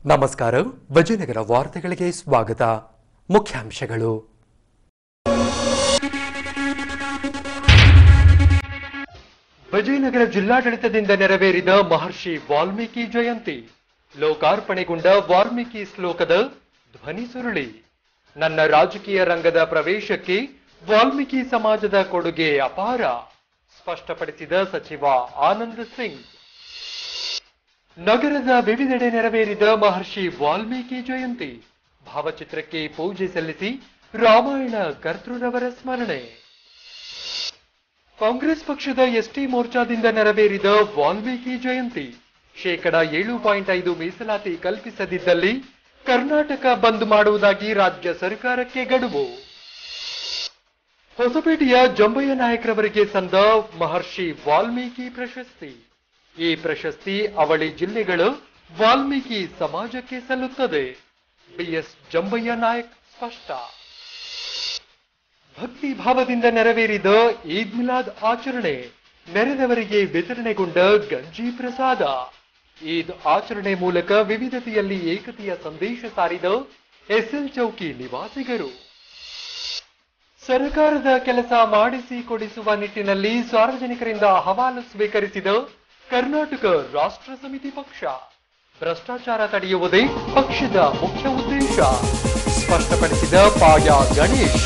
ನಮಸ್ಕಾರ ವಿಜಯನಗರ ವಾರ್ತೆಗಳಿಗೆ ಸ್ವಾಗತ ಮುಖ್ಯಾಂಶಗಳು ವಿಜಯನಗರ ಜಿಲ್ಲಾಡಳಿತದಿಂದ ನೆರವೇರಿದ ಮಹರ್ಷಿ ವಾಲ್ಮೀಕಿ ಜಯಂತಿ ಲೋಕಾರ್ಪಣೆಗೊಂಡ ವಾಲ್ಮೀಕಿ ಶ್ಲೋಕದ ಧ್ವನಿ ಸುರುಳಿ ನನ್ನ ರಾಜಕೀಯ ರಂಗದ ಪ್ರವೇಶಕ್ಕೆ ವಾಲ್ಮೀಕಿ ಸಮಾಜದ ಕೊಡುಗೆ ಅಪಾರ ಸ್ಪಷ್ಟಪಡಿಸಿದ ಸಚಿವ ಆನಂದ್ ಸಿಂಗ್ ನಗರದ ವಿವಿಧೆಡೆ ನೆರವೇರಿದ ಮಹರ್ಷಿ ವಾಲ್ಮೀಕಿ ಜಯಂತಿ ಭಾವಚಿತ್ರಕ್ಕೆ ಪೂಜೆ ಸಲ್ಲಿಸಿ ರಾಮಾಯಣ ಕರ್ತೃರವರ ಸ್ಮರಣೆ ಕಾಂಗ್ರೆಸ್ ಪಕ್ಷದ ಎಸ್ಟಿ ಮೋರ್ಚಾದಿಂದ ನೆರವೇರಿದ ವಾಲ್ಮೀಕಿ ಜಯಂತಿ ಶೇಕಡ ಏಳು ಪಾಯಿಂಟ್ ಐದು ಮೀಸಲಾತಿ ಕಲ್ಪಿಸದಿದ್ದಲ್ಲಿ ಕರ್ನಾಟಕ ಬಂದ್ ಮಾಡುವುದಾಗಿ ರಾಜ್ಯ ಸರ್ಕಾರಕ್ಕೆ ಗಡುವು ಹೊಸಪೇಟೆಯ ಜಂಬಯ್ಯ ನಾಯಕರವರಿಗೆ ಸಂದ ಮಹರ್ಷಿ ವಾಲ್ಮೀಕಿ ಪ್ರಶಸ್ತಿ ಈ ಪ್ರಶಸ್ತಿ ಅವಳಿ ಜಿಲ್ಲೆಗಳು ವಾಲ್ಮೀಕಿ ಸಮಾಜಕ್ಕೆ ಸಲ್ಲುತ್ತದೆ ಬಿಎಸ್ ಜಂಬಯ್ಯ ನಾಯಕ್ ಸ್ಪಷ್ಟ ಭಕ್ತಿ ಭಾವದಿಂದ ನೆರವೇರಿದ ಈದ್ ಮಿಲಾದ್ ಆಚರಣೆ ನೆರೆದವರಿಗೆ ವಿತರಣೆಗೊಂಡ ಗಂಜಿ ಪ್ರಸಾದ ಈದ್ ಆಚರಣೆ ಮೂಲಕ ವಿವಿಧತೆಯಲ್ಲಿ ಏಕತೆಯ ಸಂದೇಶ ಸಾರಿದ ಎಸ್ಎಲ್ ಚೌಕಿ ನಿವಾಸಿಗರು ಸರ್ಕಾರದ ಕೆಲಸ ಮಾಡಿಸಿ ಕೊಡಿಸುವ ನಿಟ್ಟಿನಲ್ಲಿ ಸಾರ್ವಜನಿಕರಿಂದ ಅಹವಾಲು ಸ್ವೀಕರಿಸಿದ ಕರ್ನಾಟಕ ರಾಷ್ಟ್ರ ಸಮಿತಿ ಪಕ್ಷ ಭ್ರಷ್ಟಾಚಾರ ತಡೆಯುವುದೇ ಪಕ್ಷದ ಮುಖ್ಯ ಉದ್ದೇಶ ಸ್ಪಷ್ಟಪಡಿಸಿದ ಪಾಯ ಗಣೇಶ್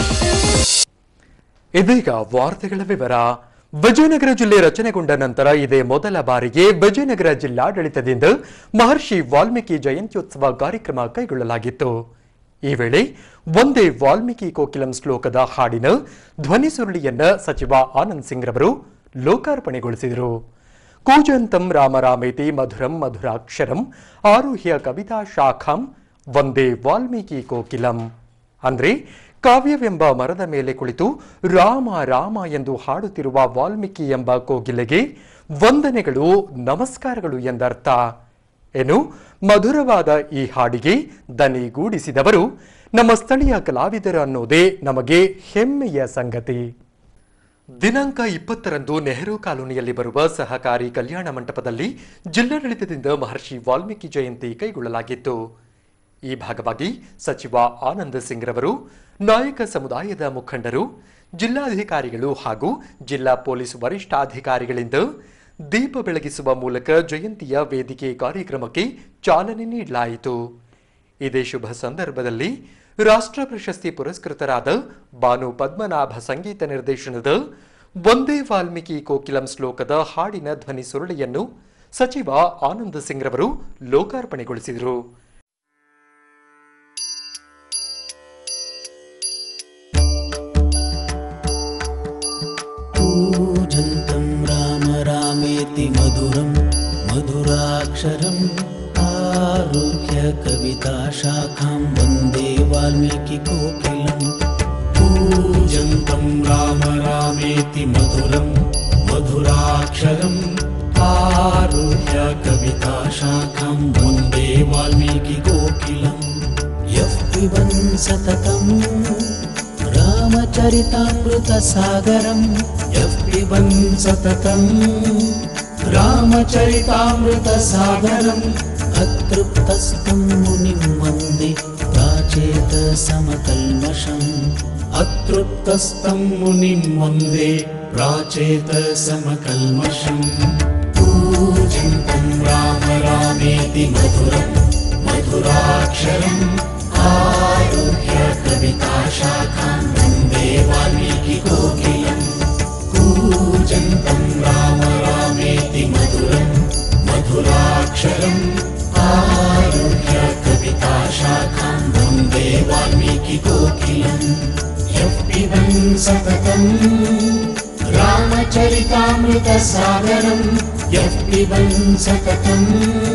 ಇದೀಗ ವಾರ್ತೆಗಳ ವಿವರ ವಿಜಯನಗರ ಜಿಲ್ಲೆ ರಚನೆಗೊಂಡ ನಂತರ ಇದೇ ಮೊದಲ ಬಾರಿಗೆ ವಿಜಯನಗರ ಜಿಲ್ಲಾಡಳಿತದಿಂದ ಮಹರ್ಷಿ ವಾಲ್ಮೀಕಿ ಜಯಂತ್ಯೋತ್ಸವ ಕಾರ್ಯಕ್ರಮ ಕೈಗೊಳ್ಳಲಾಗಿತ್ತು ಈ ವೇಳೆ ಒಂದೇ ವಾಲ್ಮೀಕಿ ಕೋಕಿಲಂ ಶ್ಲೋಕದ ಹಾಡಿನ ಧ್ವನಿ ಸುರುಳಿಯನ್ನ ಸಚಿವ ಆನಂದ್ ಸಿಂಗ್ ರವರು ಲೋಕಾರ್ಪಣೆಗೊಳಿಸಿದರು ಕೂಜಂತಂ ರಾಮರಾಮೇತಿ ಮಧುರಂ ಮಧುರಾಕ್ಷರಂ ಆರುಹ್ಯ ಕವಿತಾ ಶಾಖಂ ಒಂದೇ ವಾಲ್ಮೀಕಿ ಕೋಕಿಲಂ ಅಂದ್ರೆ ಕಾವ್ಯವೆಂಬ ಮರದ ಮೇಲೆ ಕುಳಿತು ರಾಮ ರಾಮ ಎಂದು ಹಾಡುತ್ತಿರುವ ವಾಲ್ಮೀಕಿ ಎಂಬ ಕೋಗಿಲೆಗೆ ವಂದನೆಗಳು ನಮಸ್ಕಾರಗಳು ಎಂದರ್ಥ ಏನು ಮಧುರವಾದ ಈ ಹಾಡಿಗೆ ದನಿಗೂಡಿಸಿದವರು ನಮ್ಮ ಸ್ಥಳೀಯ ಕಲಾವಿದರು ಅನ್ನೋದೇ ನಮಗೆ ಹೆಮ್ಮೆಯ ಸಂಗತಿ ದಿನಾಂಕ ಇಪ್ಪತ್ತರಂದು ನೆಹರು ಕಾಲೋನಿಯಲ್ಲಿ ಬರುವ ಸಹಕಾರಿ ಕಲ್ಯಾಣ ಮಂಟಪದಲ್ಲಿ ಜಿಲ್ಲಾಡಳಿತದಿಂದ ಮಹರ್ಷಿ ವಾಲ್ಮೀಕಿ ಜಯಂತಿ ಕೈಗೊಳ್ಳಲಾಗಿತ್ತು ಈ ಭಾಗವಾಗಿ ಸಚಿವ ಆನಂದ್ ಸಿಂಗ್ ರವರು ನಾಯಕ ಸಮುದಾಯದ ಮುಖಂಡರು ಜಿಲ್ಲಾಧಿಕಾರಿಗಳು ಹಾಗೂ ಜಿಲ್ಲಾ ಪೊಲೀಸ್ ವರಿಷ್ಠಾಧಿಕಾರಿಗಳಿಂದ ದೀಪ ಬೆಳಗಿಸುವ ಮೂಲಕ ಜಯಂತಿಯ ವೇದಿಕೆ ಕಾರ್ಯಕ್ರಮಕ್ಕೆ ಚಾಲನೆ ನೀಡಲಾಯಿತು ಇದೇ ಶುಭ ಸಂದರ್ಭದಲ್ಲಿ ರಾಷ್ಟ್ರ ಪ್ರಶಸ್ತಿ ಪುರಸ್ಕೃತರಾದ ಬಾನು ಪದ್ಮನಾಭ ಸಂಗೀತ ನಿರ್ದೇಶನದ ಒಂದೇ ವಾಲ್ಮೀಕಿ ಕೋಕಿಲಂ ಶ್ಲೋಕದ ಹಾಡಿನ ಧ್ವನಿ ಸುರುಳಿಯನ್ನು ಸಚಿವ ಆನಂದ್ ಸಿಂಗ್ ರವರು ಲೋಕಾರ್ಪಣೆಗೊಳಿಸಿದರು पूजन्तं राम रामेति मधुरं मधुराक्षरम् आरुह्य कविताशाखां वन्दे वाल्मीकिकोकिलम् पूजन्तं राम रामेति मधुरं मधुराक्षरम् आरुह्य कविताशाखां वन्दे वाल्मीकिकोकिलम् यः पिबन् सततं रामचरितामृतसागरं यः पिबन् सततं रामचरितामृतसागरम् अतृप्तस्तं मुनिं वन्दे प्राचेतसमकल्मषम् अतृप्तस्तं मुनिं वन्दे प्राचेतसमकल्मषम् पूजन्तं राम रामेति मधुरं मधुराक्षरम् आरुह्य कविताशाखां वन्दे वाल्मीकिकोकिलम् पूजन्तं राम रामेति मधुरं मधुराक्षरम् आरुह्य कविताशाखां वन्दे वाल्मीकिकोकिलम् यः पिबन् सततं रामचरितामृतसागरम् यः पिबन् सततं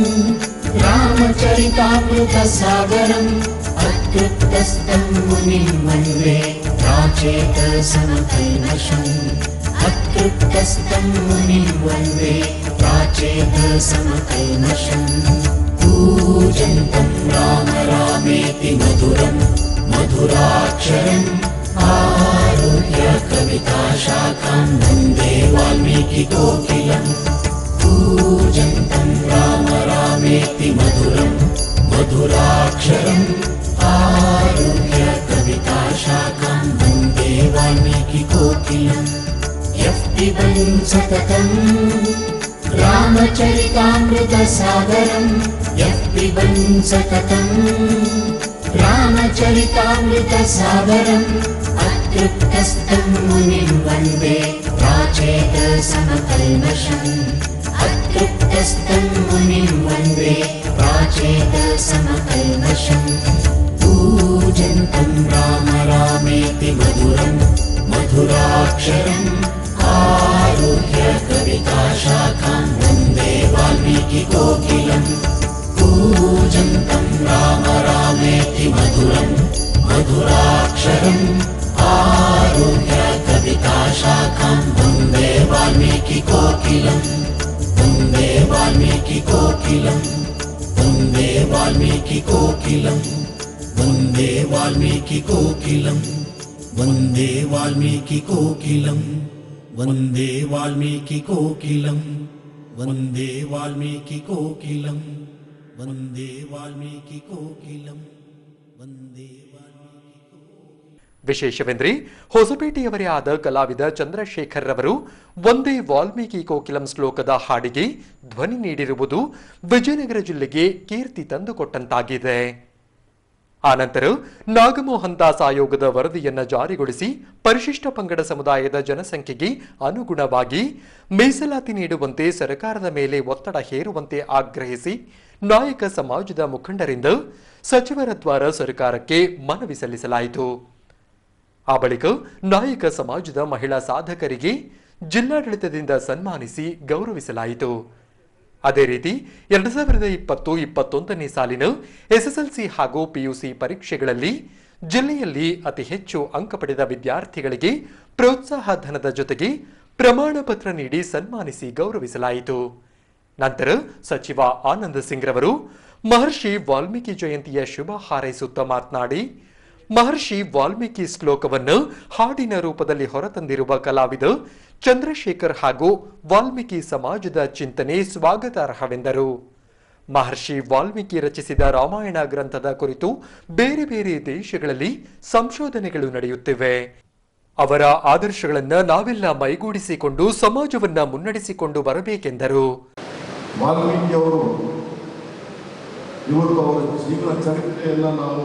रामचरितामृतसागरम् अतृप्तस्तं मुनिं वन्दे प्राचेतसमकल्मषम् अतृप्तस्तं मुनिं वन्दे प्राचेतसमकल्मषम् पूजन्तं राम रामेति मधुरं मधुराक्षरम् आरुह्य कविताशाखां वन्दे वाल्मीकिकोकिलम् पूजन्तं राम रामेति मधुरं मधुराक्षरम् मधुराक्षरम् आरुह्य कविताशाखाम् वन्दे वाल्मीकिकोकिलम् यः पिबन् सततम् रामचरितामृतसागरम् यः पिबन् सततम् रामचरितामृतसागरम् अतृप्तस्तम् मुनिं वन्दे प्राचेत समकल्मषम् अतृप्तस्तम् मुनिं वन्दे प्राचेत समकल्मषम् पूजन्तं राम रामेति मधुरम् मधुराक्षरम् आरुह्य कविताशाखाम् वन्दे वाल्मीकिकोकिलम् पूजन्तं राम रामेति मधुरम् मधुराक्षरम् आरुह्य कविताशाखाम् वन्दे वाल्मीकिकोकिलम् वन्दे वाल्मीकिकोकिलम् वन्दे वाल्मीकिकोकिलम् वन्दे वाल्मीकिकोकिलम् वन्दे वाल्मीकिकोकिलम् वन्दे वाल्मीकिकोकिलम् वन्दे वाल्मीकिकोकिलम् वन्दे वाल्मीकिकोकिलम् वन्दे वाल्मीकिको ವಿಶೇಷವೆಂದರೆ ಹೊಸಪೇಟೆಯವರೇ ಆದ ಕಲಾವಿದ ಚಂದ್ರಶೇಖರ್ ರವರು ಒಂದೇ ವಾಲ್ಮೀಕಿ ಕೋಕಿಲಂ ಶ್ಲೋಕದ ಹಾಡಿಗೆ ಧ್ವನಿ ನೀಡಿರುವುದು ವಿಜಯನಗರ ಜಿಲ್ಲೆಗೆ ಕೀರ್ತಿ ತಂದುಕೊಟ್ಟಂತಾಗಿದೆ ಆನಂತರ ನಾಗಮೋಹನ್ ದಾಸ್ ಆಯೋಗದ ವರದಿಯನ್ನ ಜಾರಿಗೊಳಿಸಿ ಪರಿಶಿಷ್ಟ ಪಂಗಡ ಸಮುದಾಯದ ಜನಸಂಖ್ಯೆಗೆ ಅನುಗುಣವಾಗಿ ಮೀಸಲಾತಿ ನೀಡುವಂತೆ ಸರ್ಕಾರದ ಮೇಲೆ ಒತ್ತಡ ಹೇರುವಂತೆ ಆಗ್ರಹಿಸಿ ನಾಯಕ ಸಮಾಜದ ಮುಖಂಡರಿಂದ ಸಚಿವರ ದ್ವಾರ ಸರ್ಕಾರಕ್ಕೆ ಮನವಿ ಸಲ್ಲಿಸಲಾಯಿತು ಆ ಬಳಿಕ ನಾಯಕ ಸಮಾಜದ ಮಹಿಳಾ ಸಾಧಕರಿಗೆ ಜಿಲ್ಲಾಡಳಿತದಿಂದ ಸನ್ಮಾನಿಸಿ ಗೌರವಿಸಲಾಯಿತು ಅದೇ ರೀತಿ ಎರಡು ಸಾವಿರದ ಇಪ್ಪತ್ತು ಇಪ್ಪತ್ತೊಂದನೇ ಸಾಲಿನ ಎಸ್ಎಸ್ಎಲ್ಸಿ ಹಾಗೂ ಪಿಯುಸಿ ಪರೀಕ್ಷೆಗಳಲ್ಲಿ ಜಿಲ್ಲೆಯಲ್ಲಿ ಅತಿ ಹೆಚ್ಚು ಅಂಕ ಪಡೆದ ವಿದ್ಯಾರ್ಥಿಗಳಿಗೆ ಪ್ರೋತ್ಸಾಹ ಧನದ ಜೊತೆಗೆ ಪ್ರಮಾಣ ಪತ್ರ ನೀಡಿ ಸನ್ಮಾನಿಸಿ ಗೌರವಿಸಲಾಯಿತು ನಂತರ ಸಚಿವ ಆನಂದ್ ಸಿಂಗ್ ರವರು ಮಹರ್ಷಿ ವಾಲ್ಮೀಕಿ ಜಯಂತಿಯ ಶುಭ ಹಾರೈಸುತ್ತಾ ಮಾತನಾಡಿ ಮಹರ್ಷಿ ವಾಲ್ಮೀಕಿ ಶ್ಲೋಕವನ್ನು ಹಾಡಿನ ರೂಪದಲ್ಲಿ ಹೊರತಂದಿರುವ ಕಲಾವಿದ ಚಂದ್ರಶೇಖರ್ ಹಾಗೂ ವಾಲ್ಮೀಕಿ ಸಮಾಜದ ಚಿಂತನೆ ಸ್ವಾಗತಾರ್ಹವೆಂದರು ಮಹರ್ಷಿ ವಾಲ್ಮೀಕಿ ರಚಿಸಿದ ರಾಮಾಯಣ ಗ್ರಂಥದ ಕುರಿತು ಬೇರೆ ಬೇರೆ ದೇಶಗಳಲ್ಲಿ ಸಂಶೋಧನೆಗಳು ನಡೆಯುತ್ತಿವೆ ಅವರ ಆದರ್ಶಗಳನ್ನ ನಾವೆಲ್ಲ ಮೈಗೂಡಿಸಿಕೊಂಡು ಸಮಾಜವನ್ನ ಮುನ್ನಡೆಸಿಕೊಂಡು ಬರಬೇಕೆಂದರು ವಾಲ್ಮೀಕಿ ಅವರು ಇವತ್ತು ಅವರ ಜೀವನ ಚರಿತ್ರೆಯನ್ನು ನಾವು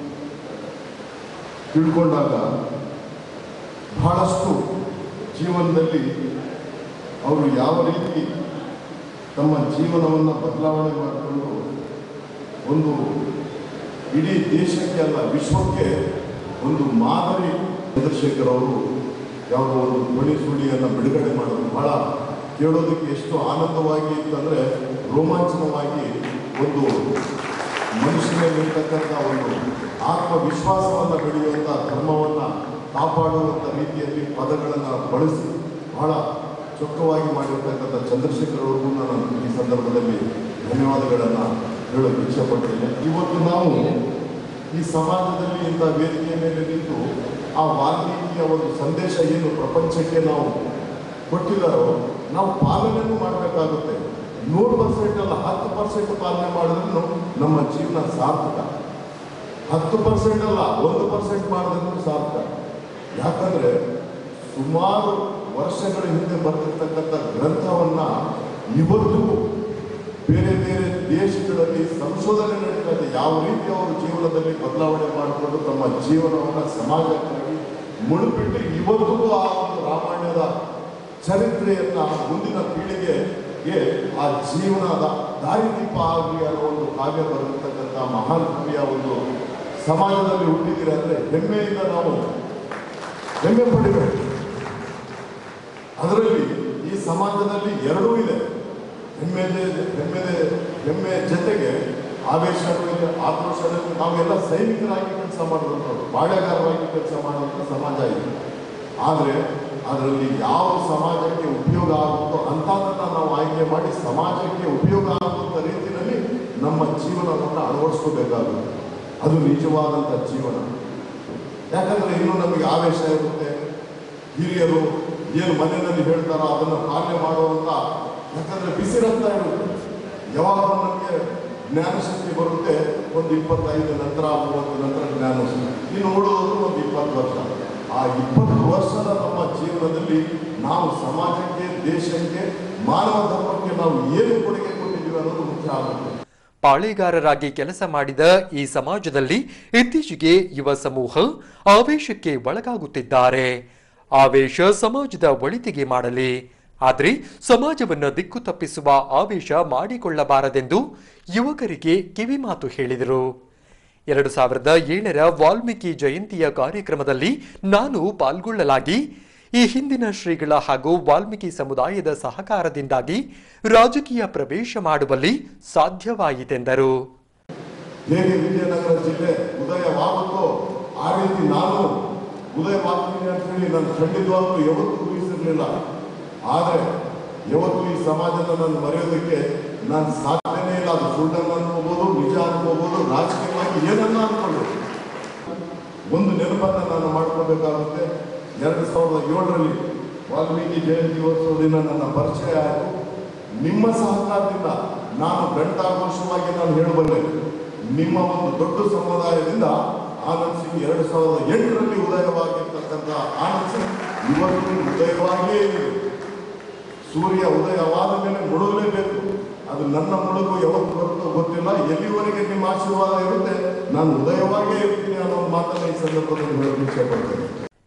ತಿಳ್ಕೊಂಡಾಗ ಬಹಳಷ್ಟು ಜೀವನದಲ್ಲಿ ಅವರು ಯಾವ ರೀತಿ ತಮ್ಮ ಜೀವನವನ್ನು ಬದಲಾವಣೆ ಮಾಡಿಕೊಂಡು ಒಂದು ಇಡೀ ದೇಶಕ್ಕೆ ಅಲ್ಲ ವಿಶ್ವಕ್ಕೆ ಒಂದು ಮಾದರಿ ಚಂದ್ರಶೇಖರ್ ಅವರು ಯಾವುದೋ ಒಂದು ಧ್ವನಿ ಸುಳಿಯನ್ನು ಬಿಡುಗಡೆ ಮಾಡೋದು ಬಹಳ ಕೇಳೋದಕ್ಕೆ ಎಷ್ಟು ಆನಂದವಾಗಿ ಇತ್ತಂದರೆ ರೋಮಾಂಚನವಾಗಿ ಒಂದು ಮನುಷ್ಯನಲ್ಲಿರ್ತಕ್ಕಂಥ ಒಂದು ಆತ್ಮವಿಶ್ವಾಸವನ್ನು ಬೆಳೆಯುವಂಥ ಧರ್ಮವನ್ನು ಕಾಪಾಡುವಂಥ ರೀತಿಯಲ್ಲಿ ಪದಗಳನ್ನು ಬಳಸಿ ಬಹಳ ಚೊಕ್ಕವಾಗಿ ಮಾಡಿರ್ತಕ್ಕಂಥ ಚಂದ್ರಶೇಖರ್ ಅವ್ರಿಗೂ ನಾನು ಈ ಸಂದರ್ಭದಲ್ಲಿ ಧನ್ಯವಾದಗಳನ್ನು ಹೇಳೋಕೆ ಇಚ್ಛಪಡ್ತೇನೆ ಇವತ್ತು ನಾವು ಈ ಸಮಾಜದಲ್ಲಿ ಇಂಥ ವೇದಿಕೆಯ ಮೇಲೆ ನಿಂತು ಆ ವಾಲ್ಮೀಕಿಯ ಒಂದು ಸಂದೇಶ ಏನು ಪ್ರಪಂಚಕ್ಕೆ ನಾವು ಕೊಟ್ಟಿದ್ದಾರೋ ನಾವು ಪಾಲನೆಯನ್ನು ಮಾಡಬೇಕಾಗುತ್ತೆ ನೂರು ಪರ್ಸೆಂಟ್ ಅಲ್ಲ ಹತ್ತು ಪರ್ಸೆಂಟ್ ಪಾಲನೆ ಮಾಡಿದ್ರು ನಮ್ಮ ಜೀವನ ಸಾರ್ಥಕ ಹತ್ತು ಪರ್ಸೆಂಟ್ ಅಲ್ಲ ಒಂದು ಪರ್ಸೆಂಟ್ ಮಾಡಿದ್ರು ಸಾರ್ಥಕ ಯಾಕಂದ್ರೆ ಸುಮಾರು ವರ್ಷಗಳ ಹಿಂದೆ ಬರೆದಿರ್ತಕ್ಕಂಥ ಗ್ರಂಥವನ್ನ ಇವತ್ತು ಬೇರೆ ಬೇರೆ ದೇಶಗಳಲ್ಲಿ ಸಂಶೋಧನೆ ನಡೀತಾ ಇದೆ ಯಾವ ರೀತಿ ಅವರು ಜೀವನದಲ್ಲಿ ಬದಲಾವಣೆ ಮಾಡಿಕೊಂಡು ತಮ್ಮ ಜೀವನವನ್ನು ಸಮಾಜಕ್ಕಾಗಿ ಮುಳುಪಿಟ್ಟು ಇವತ್ತಿಗೂ ಆ ಒಂದು ರಾಮಾಯಣದ ಚರಿತ್ರೆಯನ್ನ ಮುಂದಿನ ಪೀಳಿಗೆಗೆ ಆ ಜೀವನದ ದಾರಿದೀಪ ಆಗಲಿ ಅನ್ನೋ ಒಂದು ಕಾವ್ಯ ಬರೆದಿರ್ತಕ್ಕಂಥ ಮಹಾನ್ ಕವಿಯ ಒಂದು ಸಮಾಜದಲ್ಲಿ ಹುಟ್ಟಿದ್ದೀರ ಅಂದರೆ ಹೆಮ್ಮೆಯಿಂದ ನಾವು ಹೆಮ್ಮೆ ಪಡಿಬೇಕು ಅದರಲ್ಲಿ ಈ ಸಮಾಜದಲ್ಲಿ ಎರಡೂ ಇದೆ ಹೆಮ್ಮೆ ಹೆಮ್ಮೆ ಹೆಮ್ಮೆ ಜೊತೆಗೆ ಆವೇಶನೂ ಇದೆ ಆಕ್ರೋಶನೂ ಇದೆ. ನಾವೆಲ್ಲ ಸೈನಿಕರಾಗಿ ಕೆಲಸ ಮಾಡುವಂಥವ್ರು ಬಾಳೆಗಾರರಾಗಿ ಕೆಲಸ ಮಾಡುವಂಥ ಸಮಾಜ ಇದೆ ಆದರೆ ಅದರಲ್ಲಿ ಯಾವ ಸಮಾಜಕ್ಕೆ ಉಪಯೋಗ ಆಗುತ್ತೋ ಅಂಥದನ್ನು ನಾವು ಆಯ್ಕೆ ಮಾಡಿ ಸಮಾಜಕ್ಕೆ ಉಪಯೋಗ ಆಗುವಂಥ ರೀತಿಯಲ್ಲಿ ನಮ್ಮ ಜೀವನವನ್ನು ಅಳವಡಿಸ್ಕೋಬೇಕಾಗುತ್ತೆ ಅದು ನಿಜವಾದಂಥ ಜೀವನ ಯಾಕಂದ್ರೆ ಇನ್ನೂ ನಮಗೆ ಆವೇಶ ಇರುತ್ತೆ ಹಿರಿಯರು ಏನು ಮನೆಯಲ್ಲಿ ಹೇಳ್ತಾರೋ ಅದನ್ನು ಪಾಲನೆ ಮಾಡುವಂತ ಯಾಕಂದ್ರೆ ಬಿಸಿ ರಕ್ತ ಇರುತ್ತೆ ಯಾವಾಗ ನಮಗೆ ಜ್ಞಾನಶಕ್ತಿ ಬರುತ್ತೆ ಒಂದು ಇಪ್ಪತ್ತೈದು ನಂತರ ಮೂವತ್ತು ನಂತರ ಜ್ಞಾನ ಇನ್ನು ಉಳಿದವರು ಒಂದು ಇಪ್ಪತ್ತು ವರ್ಷ ಆ ಇಪ್ಪತ್ತು ವರ್ಷದ ನಮ್ಮ ಜೀವನದಲ್ಲಿ ನಾವು ಸಮಾಜಕ್ಕೆ ದೇಶಕ್ಕೆ ಮಾನವ ಧರ್ಮಕ್ಕೆ ನಾವು ಏನು ಕೊಡುಗೆ ಕೊಟ್ಟಿದ್ದೀವಿ ಅನ್ನೋದು ಮುಖ್ಯ ಆಗುತ್ತೆ ಪಾಳೆಗಾರರಾಗಿ ಕೆಲಸ ಮಾಡಿದ ಈ ಸಮಾಜದಲ್ಲಿ ಇತ್ತೀಚೆಗೆ ಯುವ ಸಮೂಹ ಆವೇಶಕ್ಕೆ ಒಳಗಾಗುತ್ತಿದ್ದಾರೆ ಆವೇಶ ಸಮಾಜದ ಒಳಿತಿಗೆ ಮಾಡಲಿ ಆದರೆ ಸಮಾಜವನ್ನು ದಿಕ್ಕು ತಪ್ಪಿಸುವ ಆವೇಶ ಮಾಡಿಕೊಳ್ಳಬಾರದೆಂದು ಯುವಕರಿಗೆ ಕಿವಿಮಾತು ಹೇಳಿದರು ಎರಡು ಸಾವಿರದ ಏಳರ ವಾಲ್ಮೀಕಿ ಜಯಂತಿಯ ಕಾರ್ಯಕ್ರಮದಲ್ಲಿ ನಾನು ಪಾಲ್ಗೊಳ್ಳಲಾಗಿ ಈ ಹಿಂದಿನ ಶ್ರೀಗಳ ಹಾಗೂ ವಾಲ್ಮೀಕಿ ಸಮುದಾಯದ ಸಹಕಾರದಿಂದಾಗಿ ರಾಜಕೀಯ ಪ್ರವೇಶ ಮಾಡುವಲ್ಲಿ ಸಾಧ್ಯವಾಯಿತೆಂದರು ಹೇಗೆ ವಿಜಯನಗರ ಜಿಲ್ಲೆ ಉದಯವಾಗುತ್ತೋ ಆ ರೀತಿ ನಾನು ಉದಯವಾಗ್ತೀನಿ ಅಂತ ಹೇಳಿ ನಾನು ಖಂಡಿತವಾಗ್ಲೂ ಯಾವತ್ತೂ ಊಹಿಸಿರ್ಲಿಲ್ಲ ಆದರೆ ಯಾವತ್ತೂ ಈ ಸಮಾಜನ ನಾನು ಮರೆಯೋದಕ್ಕೆ ನಾನು ಸಾಧ್ಯನೇ ಇಲ್ಲ ಅದು ಸುಳ್ಳನ್ನು ಅನ್ಕೋಬಹುದು ನಿಜ ಅನ್ಕೋಬಹುದು ರಾಜಕೀಯವಾಗಿ ಏನನ್ನ ಅನ್ಕೊಳ್ಳೋದು ಒಂದು ನೆನಪನ್ನ ನಾನು ಮಾಡ್ಕೋಬೇಕಾಗುತ್ತೆ ಎರಡು ಸಾವಿರದ ಏಳರಲ್ಲಿ ವಾಲ್ಮೀಕಿ ಜಯಂತಿ ಉತ್ಸವ ದಿನ ನನ್ನ ಪರಿಚಯ ಆಯಿತು ನಿಮ್ಮ ಸಹಕಾರದಿಂದ ನಾನು ಗಂಟಾಘೋಷವಾಗಿ ನಾನು ಹೇಳಬಲ್ಲೆ ನಿಮ್ಮ ಒಂದು ದೊಡ್ಡ ಸಮುದಾಯದಿಂದ ಆನಂದ್ ಸಿಂಗ್ ಎರಡು ಸಾವಿರದ ಎಂಟರಲ್ಲಿ ಉದಯವಾಗಿರ್ತಕ್ಕಂಥ ಆನಂದ್ ಸಿಂಗ್ ಇವತ್ತು ಉದಯವಾಗಿಯೇ ಇದೆ ಸೂರ್ಯ ಉದಯವಾದ ಮೇಲೆ ಮುಳುಗಲೇಬೇಕು ಅದು ನನ್ನ ಮುಳುಗು ಯಾವತ್ತು ಬರುತ್ತೋ ಗೊತ್ತಿಲ್ಲ ಎಲ್ಲಿವರೆಗೆ ನಿಮ್ಮ ಆಶೀರ್ವಾದ ಇರುತ್ತೆ ನಾನು ಉದಯವಾಗಿಯೇ ಇರ್ತೀನಿ ಅನ್ನೋ ಒಂದು ಮಾತನ್ನ ಈ ಸಂದರ್ಭದಲ್ಲಿ ಹೇಳಲು ಇಚ್ಛೆಪಡ್ತೇನೆ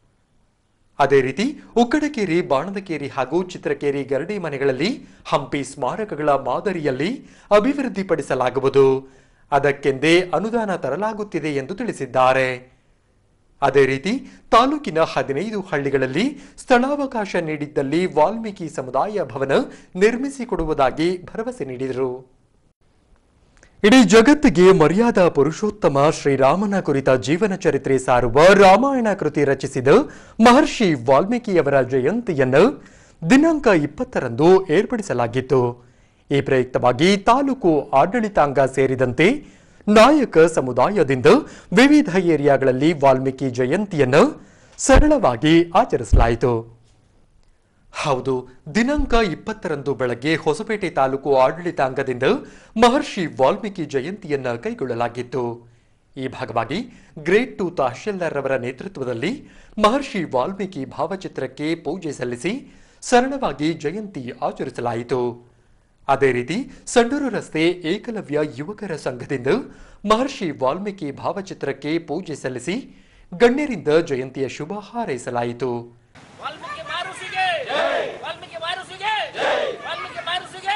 ಅದೇ ರೀತಿ ಉಕ್ಕಡಕೇರಿ ಬಾಣದಕೇರಿ ಹಾಗೂ ಚಿತ್ರಕೇರಿ ಗರಡಿ ಮನೆಗಳಲ್ಲಿ ಹಂಪಿ ಸ್ಮಾರಕಗಳ ಮಾದರಿಯಲ್ಲಿ ಅಭಿವೃದ್ಧಿಪಡಿಸಲಾಗುವುದು ಅದಕ್ಕೆಂದೇ ಅನುದಾನ ತರಲಾಗುತ್ತಿದೆ ಎಂದು ತಿಳಿಸಿದ್ದಾರೆ ಅದೇ ರೀತಿ ತಾಲೂಕಿನ ಹದಿನೈದು ಹಳ್ಳಿಗಳಲ್ಲಿ ಸ್ಥಳಾವಕಾಶ ನೀಡಿದ್ದಲ್ಲಿ ವಾಲ್ಮೀಕಿ ಸಮುದಾಯ ಭವನ ನಿರ್ಮಿಸಿಕೊಡುವುದಾಗಿ ಭರವಸೆ ನೀಡಿದರು ಇಡೀ ಜಗತ್ತಿಗೆ ಮರ್ಯಾದ ಪುರುಷೋತ್ತಮ ಶ್ರೀರಾಮನ ಕುರಿತ ಜೀವನ ಚರಿತ್ರೆ ಸಾರುವ ರಾಮಾಯಣ ಕೃತಿ ರಚಿಸಿದ ಮಹರ್ಷಿ ವಾಲ್ಮೀಕಿಯವರ ಜಯಂತಿಯನ್ನು ದಿನಾಂಕ ಇಪ್ಪತ್ತರಂದು ಏರ್ಪಡಿಸಲಾಗಿತ್ತು ಈ ಪ್ರಯುಕ್ತವಾಗಿ ತಾಲೂಕು ಆಡಳಿತಾಂಗ ಸೇರಿದಂತೆ ನಾಯಕ ಸಮುದಾಯದಿಂದ ವಿವಿಧ ಏರಿಯಾಗಳಲ್ಲಿ ವಾಲ್ಮೀಕಿ ಜಯಂತಿಯನ್ನು ಸರಳವಾಗಿ ಆಚರಿಸಲಾಯಿತು ಹೌದು ದಿನಾಂಕ ಇಪ್ಪತ್ತರಂದು ಬೆಳಗ್ಗೆ ಹೊಸಪೇಟೆ ತಾಲೂಕು ಆಡಳಿತಾಂಗದಿಂದ ಮಹರ್ಷಿ ವಾಲ್ಮೀಕಿ ಜಯಂತಿಯನ್ನ ಕೈಗೊಳ್ಳಲಾಗಿತ್ತು ಈ ಭಾಗವಾಗಿ ಗ್ರೇಟ್ ಟು ತಹಶೀಲ್ದಾರ್ ಅವರ ನೇತೃತ್ವದಲ್ಲಿ ಮಹರ್ಷಿ ವಾಲ್ಮೀಕಿ ಭಾವಚಿತ್ರಕ್ಕೆ ಪೂಜೆ ಸಲ್ಲಿಸಿ ಸರಳವಾಗಿ ಜಯಂತಿ ಆಚರಿಸಲಾಯಿತು ಅದೇ ರೀತಿ ಸಂಡೂರು ರಸ್ತೆ ಏಕಲವ್ಯ ಯುವಕರ ಸಂಘದಿಂದ ಮಹರ್ಷಿ ವಾಲ್ಮೀಕಿ ಭಾವಚಿತ್ರಕ್ಕೆ ಪೂಜೆ ಸಲ್ಲಿಸಿ ಗಣ್ಯರಿಂದ ಜಯಂತಿಯ ಶುಭ ಹಾರೈಸಲಾಯಿತು ವಾಲ್ಮೀಕಿ ಮಾರುಸಿಗೆ ವಾಲ್ಮೀಕಿ ಮಾರುಸಿಗೆ ವಾಲ್ಮೀಕಿ ಮಾರುಸಿಗೆ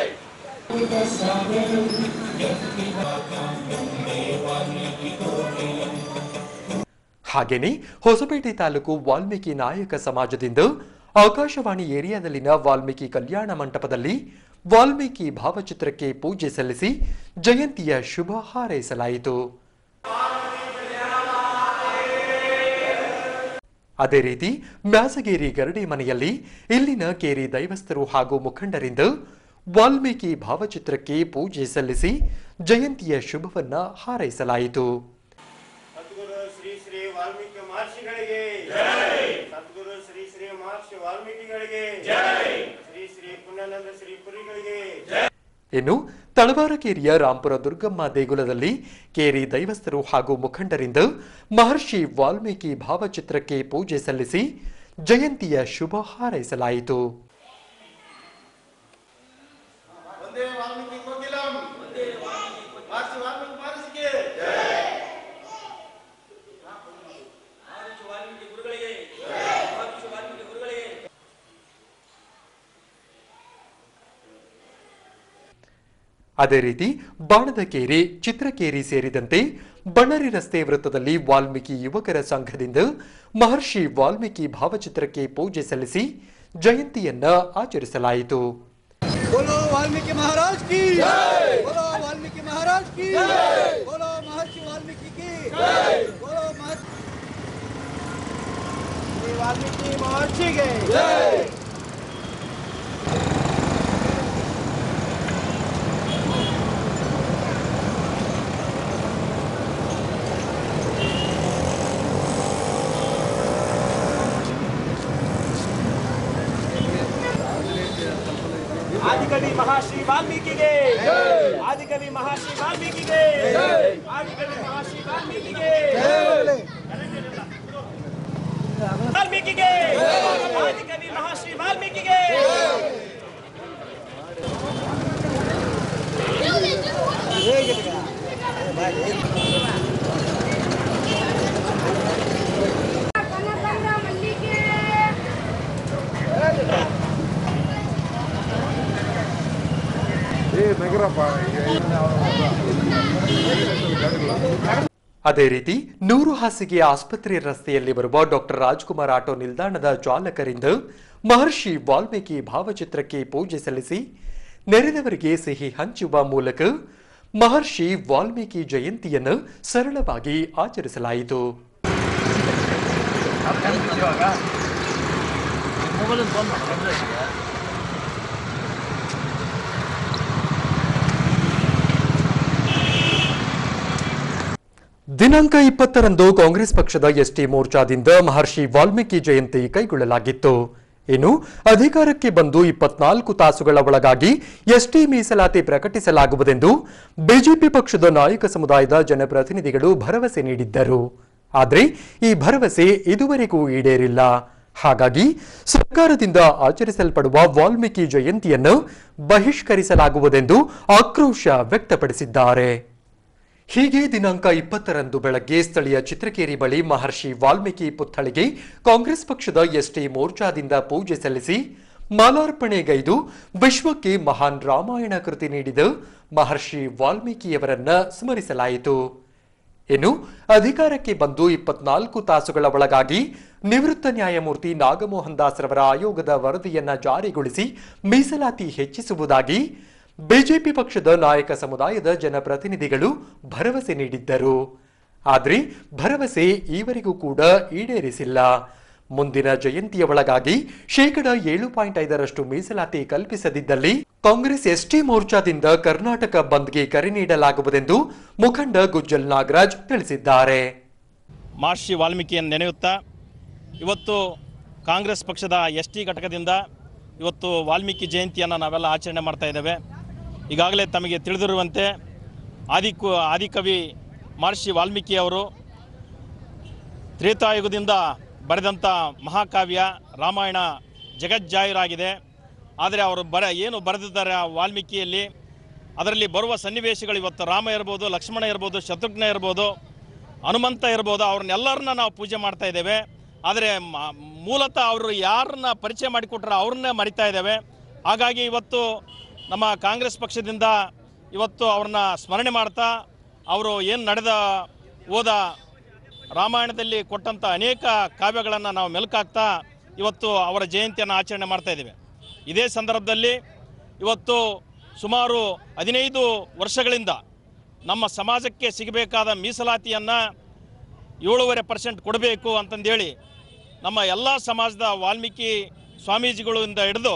ಹಾಗೇನೆ ಹೊಸಪೇಟೆ ತಾಲೂಕು ವಾಲ್ಮೀಕಿ ನಾಯಕ ಸಮಾಜದಿಂದ ಆಕಾಶವಾಣಿ ಏರಿಯಾದಲ್ಲಿನ ವಾಲ್ಮೀಕಿ ಕಲ್ಯಾಣ ಮಂಟಪದಲ್ಲಿ ವಾಲ್ಮೀಕಿ ಭಾವಚಿತ್ರಕ್ಕೆ ಪೂಜೆ ಸಲ್ಲಿಸಿ ಜಯಂತಿಯ ಶುಭ ಹಾರೈಸಲಾಯಿತು ಅದೇ ರೀತಿ ಮ್ಯಾಸಗೇರಿ ಗರಡಿ ಮನೆಯಲ್ಲಿ ಇಲ್ಲಿನ ಕೇರಿ ದೈವಸ್ಥರು ಹಾಗೂ ಮುಖಂಡರಿಂದ ವಾಲ್ಮೀಕಿ ಭಾವಚಿತ್ರಕ್ಕೆ ಪೂಜೆ ಸಲ್ಲಿಸಿ ಜಯಂತಿಯ ಶುಭವನ್ನ ಹಾರೈಸಲಾಯಿತು ಸದ್ಗುರು ಶ್ರೀ ಶ್ರೀ ವಾಲ್ಮೀಕಿ ಮಹರ್ಷಿಗಳಿಗೆ ಸದ್ಗುರು ಶ್ರೀ ಶ್ರೀ ಮಹರ್ಷಿ ವಾಲ್ಮೀಕಿಗಳಿಗೆ ಶ್ರೀ ಶ್ರೀ ಪುಣ್ಯಾನಂದ ಶ್ರೀ ಪುರಿಗಳಿಗೆ ಇನ್ನು ತಳವಾರಕೇರಿಯ ರಾಂಪುರ ದುರ್ಗಮ್ಮ ದೇಗುಲದಲ್ಲಿ ಕೇರಿ ದೈವಸ್ಥರು ಹಾಗೂ ಮುಖಂಡರಿಂದ ಮಹರ್ಷಿ ವಾಲ್ಮೀಕಿ ಭಾವಚಿತ್ರಕ್ಕೆ ಪೂಜೆ ಸಲ್ಲಿಸಿ ಜಯಂತಿಯ ಶುಭ ಹಾರೈಸಲಾಯಿತು ಒಂದೇ ವಾಲ್ಮೀಕಿ ಕೋಕಿಲಂ ಮಹರ್ಷಿ ವಾಲ್ಮೀಕಿ ಮಹರ್ಷಿಗೆ ಅದೇ ರೀತಿ ಬಾಣದಕೇರಿ ಚಿತ್ರಕೇರಿ ಸೇರಿದಂತೆ ಬಳ್ಳಾರಿ ರಸ್ತೆ ವೃತ್ತದಲ್ಲಿ ವಾಲ್ಮೀಕಿ ಯುವಕರ ಸಂಘದಿಂದ ಮಹರ್ಷಿ ವಾಲ್ಮೀಕಿ ಭಾವಚಿತ್ರಕ್ಕೆ ಪೂಜೆ ಸಲ್ಲಿಸಿ ಜಯಂತಿಯನ್ನ ಆಚರಿಸಲಾಯಿತು बोलो वाल्मीकि महाराज की बोलो वाल्मीकि महाराज की बोलो महर्षि वाल्मीकि की बोलो महर्षि ಶ್ರೀ ವಾಲ್ಮೀಕಿ ಮಹರ್ಷಿಗೆ ಆದಿಕವಿ ಮಹಾಶ್ರೀ ವಾಲ್ಮೀಕಿಗೆ ಆದಿಕವಿ ಮಹಾಶ್ರೀ ವಾಲ್ಮೀಕಿಗೆ ಆದಿಕವಿ ಮಹಾಶ್ರೀ ವಾಲ್ಮೀಕಿಗೆ ವಾಲ್ಮೀಕಿಗೆ ಆದಿಕವಿ ಮಹಾಶ್ರೀ ವಾಲ್ಮೀಕಿಗೆ ಕನಕಂದ್ರ ಮಲ್ಲಿಗೆ ಅದೇ ರೀತಿ ನೂರು ಹಾಸಿಗೆ ಆಸ್ಪತ್ರೆ ರಸ್ತೆಯಲ್ಲಿ ಬರುವ ಡಾಕ್ಟರ್ ರಾಜ್ಕುಮಾರ್ ಆಟೋ ನಿಲ್ದಾಣದ ಚಾಲಕರಿಂದ ಮಹರ್ಷಿ ವಾಲ್ಮೀಕಿ ಭಾವಚಿತ್ರಕ್ಕೆ ಪೂಜೆ ಸಲ್ಲಿಸಿ ನೆರೆದವರಿಗೆ ಸಿಹಿ ಹಂಚುವ ಮೂಲಕ ಮಹರ್ಷಿ ವಾಲ್ಮೀಕಿ ಜಯಂತಿಯನ್ನು ಸರಳವಾಗಿ ಆಚರಿಸಲಾಯಿತು ದಿನಾಂಕ ಇಪ್ಪತ್ತರಂದು ಕಾಂಗ್ರೆಸ್ ಪಕ್ಷದ ಎಸ್ಟಿ ಮೋರ್ಚಾದಿಂದ ಮಹರ್ಷಿ ವಾಲ್ಮೀಕಿ ಜಯಂತಿ ಕೈಗೊಳ್ಳಲಾಗಿತ್ತು ಇನ್ನು ಅಧಿಕಾರಕ್ಕೆ ಬಂದು ಇಪ್ಪತ್ನಾಲ್ಕು ತಾಸುಗಳ ಒಳಗಾಗಿ ಎಸ್ಟಿ ಮೀಸಲಾತಿ ಪ್ರಕಟಿಸಲಾಗುವುದೆಂದು ಬಿಜೆಪಿ ಪಕ್ಷದ ನಾಯಕ ಸಮುದಾಯದ ಜನಪ್ರತಿನಿಧಿಗಳು ಭರವಸೆ ನೀಡಿದ್ದರು ಆದರೆ ಈ ಭರವಸೆ ಇದುವರೆಗೂ ಈಡೇರಿಲ್ಲ ಹಾಗಾಗಿ ಸರ್ಕಾರದಿಂದ ಆಚರಿಸಲ್ಪಡುವ ವಾಲ್ಮೀಕಿ ಜಯಂತಿಯನ್ನು ಬಹಿಷ್ಕರಿಸಲಾಗುವುದೆಂದು ಆಕ್ರೋಶ ವ್ಯಕ್ತಪಡಿಸಿದ್ದಾರೆ ಹೀಗೆ ದಿನಾಂಕ ಇಪ್ಪತ್ತರಂದು ಬೆಳಗ್ಗೆ ಸ್ಥಳೀಯ ಚಿತ್ರಕೇರಿ ಬಳಿ ಮಹರ್ಷಿ ವಾಲ್ಮೀಕಿ ಪುತ್ಥಳಿಗೆ ಕಾಂಗ್ರೆಸ್ ಪಕ್ಷದ ಎಸ್ಟಿ ಮೋರ್ಚಾದಿಂದ ಪೂಜೆ ಸಲ್ಲಿಸಿ ಮಾಲಾರ್ಪಣೆಗೈದು ವಿಶ್ವಕ್ಕೆ ಮಹಾನ್ ರಾಮಾಯಣ ಕೃತಿ ನೀಡಿದ ಮಹರ್ಷಿ ವಾಲ್ಮೀಕಿಯವರನ್ನ ಸ್ಮರಿಸಲಾಯಿತು ಇನ್ನು ಅಧಿಕಾರಕ್ಕೆ ಬಂದು ಇಪ್ಪತ್ನಾಲ್ಕು ತಾಸುಗಳ ಒಳಗಾಗಿ ನಿವೃತ್ತ ನ್ಯಾಯಮೂರ್ತಿ ನಾಗಮೋಹನ್ ದಾಸ್ ರವರ ಆಯೋಗದ ವರದಿಯನ್ನ ಜಾರಿಗೊಳಿಸಿ ಮೀಸಲಾತಿ ಹೆಚ್ಚಿಸುವುದಾಗಿ ಬಿಜೆಪಿ ಪಕ್ಷದ ನಾಯಕ ಸಮುದಾಯದ ಜನಪ್ರತಿನಿಧಿಗಳು ಭರವಸೆ ನೀಡಿದ್ದರು ಆದ್ರೆ ಭರವಸೆ ಈವರೆಗೂ ಕೂಡ ಈಡೇರಿಸಿಲ್ಲ ಮುಂದಿನ ಜಯಂತಿಯ ಒಳಗಾಗಿ ಶೇಕಡ ಏಳು ಪಾಯಿಂಟ್ ಐದರಷ್ಟು ಮೀಸಲಾತಿ ಕಲ್ಪಿಸದಿದ್ದಲ್ಲಿ ಕಾಂಗ್ರೆಸ್ ಎಸ್ಟಿ ಮೋರ್ಚಾದಿಂದ ಕರ್ನಾಟಕ ಬಂದ್ಗೆ ಕರೆ ನೀಡಲಾಗುವುದೆಂದು ಮುಖಂಡ ಗುಜ್ಜಲ್ ನಾಗರಾಜ್ ತಿಳಿಸಿದ್ದಾರೆ ಮಹರ್ಷಿ ವಾಲ್ಮೀಕಿಯನ್ನು ನೆನೆಯುತ್ತಾ ಇವತ್ತು ಕಾಂಗ್ರೆಸ್ ಪಕ್ಷದ ಎಸ್ ಟಿ ಘಟಕದಿಂದ ಇವತ್ತು ವಾಲ್ಮೀಕಿ ಜಯಂತಿಯನ್ನು ನಾವೆಲ್ಲ ಆಚರಣೆ ಮಾಡ್ತಾ ಇದ್ದೇವೆ ಈಗಾಗಲೇ ತಮಗೆ ತಿಳಿದಿರುವಂತೆ ಆದಿಕು ಆದಿಕವಿ ಮಹರ್ಷಿ ವಾಲ್ಮೀಕಿ ಅವರು ತ್ರೇತಾಯುಗದಿಂದ ಬರೆದಂಥ ಮಹಾಕಾವ್ಯ ರಾಮಾಯಣ ಜಗಜ್ಜಾಹಿರಾಗಿದೆ ಆದರೆ ಅವರು ಬರ ಏನು ಬರೆದಿದ್ದಾರೆ ಆ ವಾಲ್ಮೀಕಿಯಲ್ಲಿ ಅದರಲ್ಲಿ ಬರುವ ಸನ್ನಿವೇಶಗಳು ಇವತ್ತು ರಾಮ ಇರ್ಬೋದು ಲಕ್ಷ್ಮಣ ಇರ್ಬೋದು ಶತ್ರುಘ್ನ ಇರ್ಬೋದು ಹನುಮಂತ ಇರ್ಬೋದು ಅವ್ರನ್ನೆಲ್ಲರನ್ನ ನಾವು ಪೂಜೆ ಮಾಡ್ತಾ ಇದ್ದೇವೆ ಆದರೆ ಮ- ಮೂಲತಃ ಅವರು ಯಾರನ್ನ ಪರಿಚಯ ಮಾಡಿಕೊಟ್ರೆ ಅವ್ರನ್ನೇ ಮರಿತಾ ಇದ್ದೇವೆ ಹಾಗಾಗಿ ಇವತ್ತು ನಮ್ಮ ಕಾಂಗ್ರೆಸ್ ಪಕ್ಷದಿಂದ ಇವತ್ತು ಅವ್ರನ್ನ ಸ್ಮರಣೆ ಮಾಡ್ತಾ ಅವರು ಏನು ನಡೆದ ಹೋದ ರಾಮಾಯಣದಲ್ಲಿ ಕೊಟ್ಟಂಥ ಅನೇಕ ಕಾವ್ಯಗಳನ್ನು ನಾವು ಮೆಲುಕಾಗ್ತಾ ಇವತ್ತು ಅವರ ಜಯಂತಿಯನ್ನು ಆಚರಣೆ ಮಾಡ್ತಾ ಇದ್ದೇವೆ ಇದೇ ಸಂದರ್ಭದಲ್ಲಿ ಇವತ್ತು ಸುಮಾರು ಹದಿನೈದು ವರ್ಷಗಳಿಂದ ನಮ್ಮ ಸಮಾಜಕ್ಕೆ ಸಿಗಬೇಕಾದ ಮೀಸಲಾತಿಯನ್ನು ಏಳೂವರೆ ಪರ್ಸೆಂಟ್ ಕೊಡಬೇಕು ಅಂತಂದೇಳಿ ನಮ್ಮ ಎಲ್ಲ ಸಮಾಜದ ವಾಲ್ಮೀಕಿ ಸ್ವಾಮೀಜಿಗಳಿಂದ ಹಿಡಿದು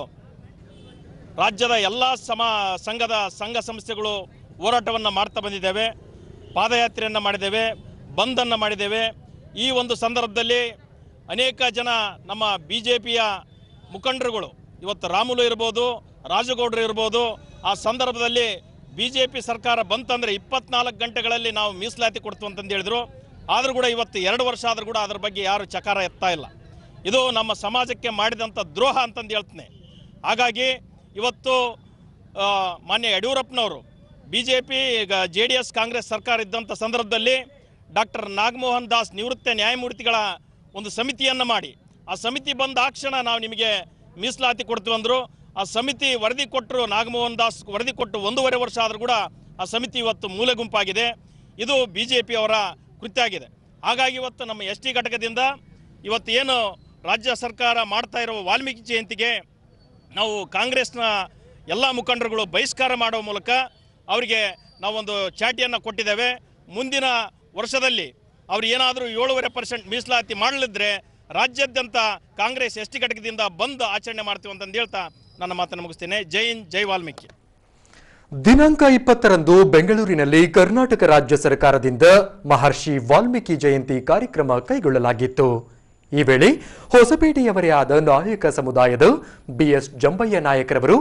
ರಾಜ್ಯದ ಎಲ್ಲ ಸಮ ಸಂಘದ ಸಂಘ ಸಂಸ್ಥೆಗಳು ಹೋರಾಟವನ್ನು ಮಾಡ್ತಾ ಬಂದಿದ್ದೇವೆ ಪಾದಯಾತ್ರೆಯನ್ನು ಮಾಡಿದ್ದೇವೆ ಬಂದನ್ನು ಮಾಡಿದ್ದೇವೆ ಈ ಒಂದು ಸಂದರ್ಭದಲ್ಲಿ ಅನೇಕ ಜನ ನಮ್ಮ ಬಿ ಜೆ ಪಿಯ ಮುಖಂಡರುಗಳು ಇವತ್ತು ರಾಮುಲು ಇರ್ಬೋದು ರಾಜಗೌಡರು ಇರ್ಬೋದು ಆ ಸಂದರ್ಭದಲ್ಲಿ ಬಿ ಜೆ ಪಿ ಸರ್ಕಾರ ಬಂತಂದರೆ ಇಪ್ಪತ್ನಾಲ್ಕು ಗಂಟೆಗಳಲ್ಲಿ ನಾವು ಮೀಸಲಾತಿ ಕೊಡ್ತು ಅಂತಂದು ಹೇಳಿದ್ರು ಆದರೂ ಕೂಡ ಇವತ್ತು ಎರಡು ವರ್ಷ ಆದರೂ ಕೂಡ ಅದ್ರ ಬಗ್ಗೆ ಯಾರು ಚಕಾರ ಎತ್ತಾ ಇಲ್ಲ ಇದು ನಮ್ಮ ಸಮಾಜಕ್ಕೆ ಮಾಡಿದಂಥ ದ್ರೋಹ ಅಂತಂದು ಹೇಳ್ತೀನಿ ಹಾಗಾಗಿ ಇವತ್ತು ಆ, ಮಾನ್ಯ ಯಡಿಯೂರಪ್ಪನವರು ಬಿ ಜೆ ಪಿ ಈಗ ಜೆ ಡಿ ಎಸ್ ಕಾಂಗ್ರೆಸ್ ಸರ್ಕಾರ ಇದ್ದಂಥ ಸಂದರ್ಭದಲ್ಲಿ ಡಾಕ್ಟರ್ ನಾಗಮೋಹನ್ ದಾಸ್ ನಿವೃತ್ತ ನ್ಯಾಯಮೂರ್ತಿಗಳ ಒಂದು ಸಮಿತಿಯನ್ನು ಮಾಡಿ ಆ ಸಮಿತಿ ಬಂದ ಆ ಕ್ಷಣ ನಾವು ನಿಮಗೆ ಮೀಸಲಾತಿ ಕೊಡ್ತೀವಿ ಅಂದರು ಆ ಸಮಿತಿ ವರದಿ ಕೊಟ್ಟರು ನಾಗಮೋಹನ್ ದಾಸ್ ವರದಿ ಕೊಟ್ಟು ಒಂದೂವರೆ ವರ್ಷ ಆದರೂ ಕೂಡ ಆ ಸಮಿತಿ ಇವತ್ತು ಮೂಲೆ ಗುಂಪಾಗಿದೆ ಇದು ಬಿ ಜೆ ಪಿಯವರ ಕೃತ್ಯ ಆಗಿದೆ ಹಾಗಾಗಿ ಇವತ್ತು ನಮ್ಮ ಎಸ್ ಟಿ ಘಟಕದಿಂದ ಇವತ್ತು ಏನು ರಾಜ್ಯ ಸರ್ಕಾರ ಮಾಡ್ತಾ ಇರೋ ವಾಲ್ಮೀಕಿ ಜಯಂತಿಗೆ ನಾವು ಕಾಂಗ್ರೆಸ್ನ ಎಲ್ಲ ಮುಖಂಡರುಗಳು ಬಹಿಷ್ಕಾರ ಮಾಡುವ ಮೂಲಕ ಅವರಿಗೆ ನಾವೊಂದು ಚಾಟಿಯನ್ನು ಕೊಟ್ಟಿದ್ದೇವೆ ಮುಂದಿನ ವರ್ಷದಲ್ಲಿ ಅವ್ರು ಏನಾದರೂ ಏಳೂವರೆ ಪರ್ಸೆಂಟ್ ಮೀಸಲಾತಿ ಮಾಡಲಿದ್ರೆ ರಾಜ್ಯಾದ್ಯಂತ ಕಾಂಗ್ರೆಸ್ ಎಸ್ ಟಿ ಘಟಕದಿಂದ ಬಂದ್ ಆಚರಣೆ ಮಾಡ್ತೀವಿ ಅಂತಂದು ಹೇಳ್ತಾ ನನ್ನ ಮಾತನ್ನು ಮುಗಿಸ್ತೇನೆ ಜೈ ಹಿಂದ್ ಜೈ ವಾಲ್ಮೀಕಿ ದಿನಾಂಕ ಇಪ್ಪತ್ತರಂದು ಬೆಂಗಳೂರಿನಲ್ಲಿ ಕರ್ನಾಟಕ ರಾಜ್ಯ ಸರ್ಕಾರದಿಂದ ಮಹರ್ಷಿ ವಾಲ್ಮೀಕಿ ಜಯಂತಿ ಕಾರ್ಯಕ್ರಮ ಕೈಗೊಳ್ಳಲಾಗಿತ್ತು ಈ ವೇಳೆ ಹೊಸಪೇಟೆಯವರೇ ಆದ ನಾಯಕ ಸಮುದಾಯದ ಬಿಎಸ್ ಜಂಬಯ್ಯ ನಾಯಕರವರು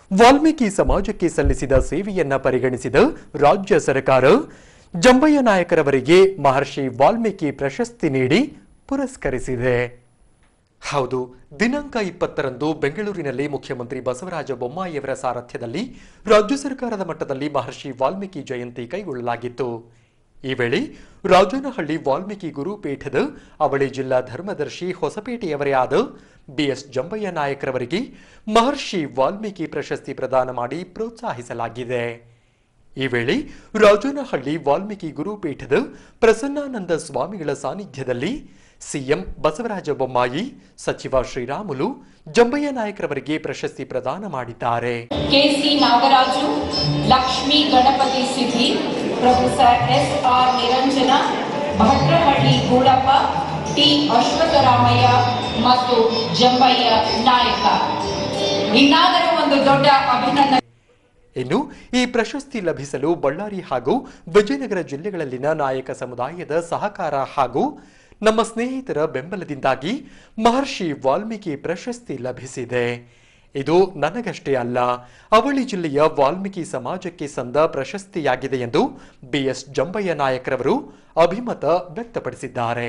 ವಾಲ್ಮೀಕಿ ಸಮಾಜಕ್ಕೆ ಸಲ್ಲಿಸಿದ ಸೇವೆಯನ್ನ ಪರಿಗಣಿಸಿದ ರಾಜ್ಯ ಸರ್ಕಾರ ಜಂಬಯ್ಯ ನಾಯಕರವರಿಗೆ ಮಹರ್ಷಿ ವಾಲ್ಮೀಕಿ ಪ್ರಶಸ್ತಿ ನೀಡಿ ಪುರಸ್ಕರಿಸಿದೆ ಹೌದು ದಿನಾಂಕ ಇಪ್ಪತ್ತರಂದು ಬೆಂಗಳೂರಿನಲ್ಲಿ ಮುಖ್ಯಮಂತ್ರಿ ಬಸವರಾಜ ಬೊಮ್ಮಾಯಿಯವರ ಸಾರಥ್ಯದಲ್ಲಿ ರಾಜ್ಯ ಸರ್ಕಾರದ ಮಟ್ಟದಲ್ಲಿ ಮಹರ್ಷಿ ವಾಲ್ಮೀಕಿ ಜಯಂತಿ ಕೈಗೊಳ್ಳಲಾಗಿತ್ತು ಈ ವೇಳೆ ರಾಜನಹಳ್ಳಿ ವಾಲ್ಮೀಕಿ ಗುರುಪೀಠದ ಅವಳಿ ಜಿಲ್ಲಾ ಧರ್ಮದರ್ಶಿ ಹೊಸಪೇಟೆಯವರೇ ಆದ ಬಿಎಸ್ ಜಂಬಯ್ಯ ನಾಯಕರವರಿಗೆ ಮಹರ್ಷಿ ವಾಲ್ಮೀಕಿ ಪ್ರಶಸ್ತಿ ಪ್ರದಾನ ಮಾಡಿ ಪ್ರೋತ್ಸಾಹಿಸಲಾಗಿದೆ ಈ ವೇಳೆ ರಾಜನಹಳ್ಳಿ ವಾಲ್ಮೀಕಿ ಗುರುಪೀಠದ ಪ್ರಸನ್ನಾನಂದ ಸ್ವಾಮಿಗಳ ಸಾನ್ನಿಧ್ಯದಲ್ಲಿ ಸಿಎಂ ಬಸವರಾಜ ಬೊಮ್ಮಾಯಿ ಸಚಿವ ಶ್ರೀರಾಮುಲು ಜಂಬಯ್ಯ ನಾಯಕರವರಿಗೆ ಪ್ರಶಸ್ತಿ ಪ್ರದಾನ ಮಾಡಿದ್ದಾರೆ KC Nagaraju Lakshmi Ganapathi Siddhi professor S R Niranjana Bhatrahalli Goolappa T Ashwatharamaiah ಮತ್ತು ಜಂಬಯ್ಯ ನಾಯಕ ಇನ್ನಾದರೂ ಒಂದು ದೊಡ್ಡ ಅಭಿನಂದನೆ ಇನ್ನು ಈ ಪ್ರಶಸ್ತಿ ಲಭಿಸಲು ಬಳ್ಳಾರಿ ಹಾಗೂ ವಿಜಯನಗರ ಜಿಲ್ಲೆಗಳಲ್ಲಿನ ನಾಯಕ ಸಮುದಾಯದ ಸಹಕಾರ ಹಾಗೂ ನಮ್ಮ ಸ್ನೇಹಿತರ ಬೆಂಬಲದಿಂದಾಗಿ ಮಹರ್ಷಿ ವಾಲ್ಮೀಕಿ ಪ್ರಶಸ್ತಿ ಲಭಿಸಿದೆ ಇದು ನನಗಷ್ಟೇ ಅಲ್ಲ ಅವಳಿ ಜಿಲ್ಲೆಯ ವಾಲ್ಮೀಕಿ ಸಮಾಜಕ್ಕೆ ಸಂದ ಪ್ರಶಸ್ತಿಯಾಗಿದೆ ಎಂದು ಬಿಎಸ್ ಜಂಬಯ್ಯ ನಾಯಕರವರು ಅಭಿಮತ ವ್ಯಕ್ತಪಡಿಸಿದ್ದಾರೆ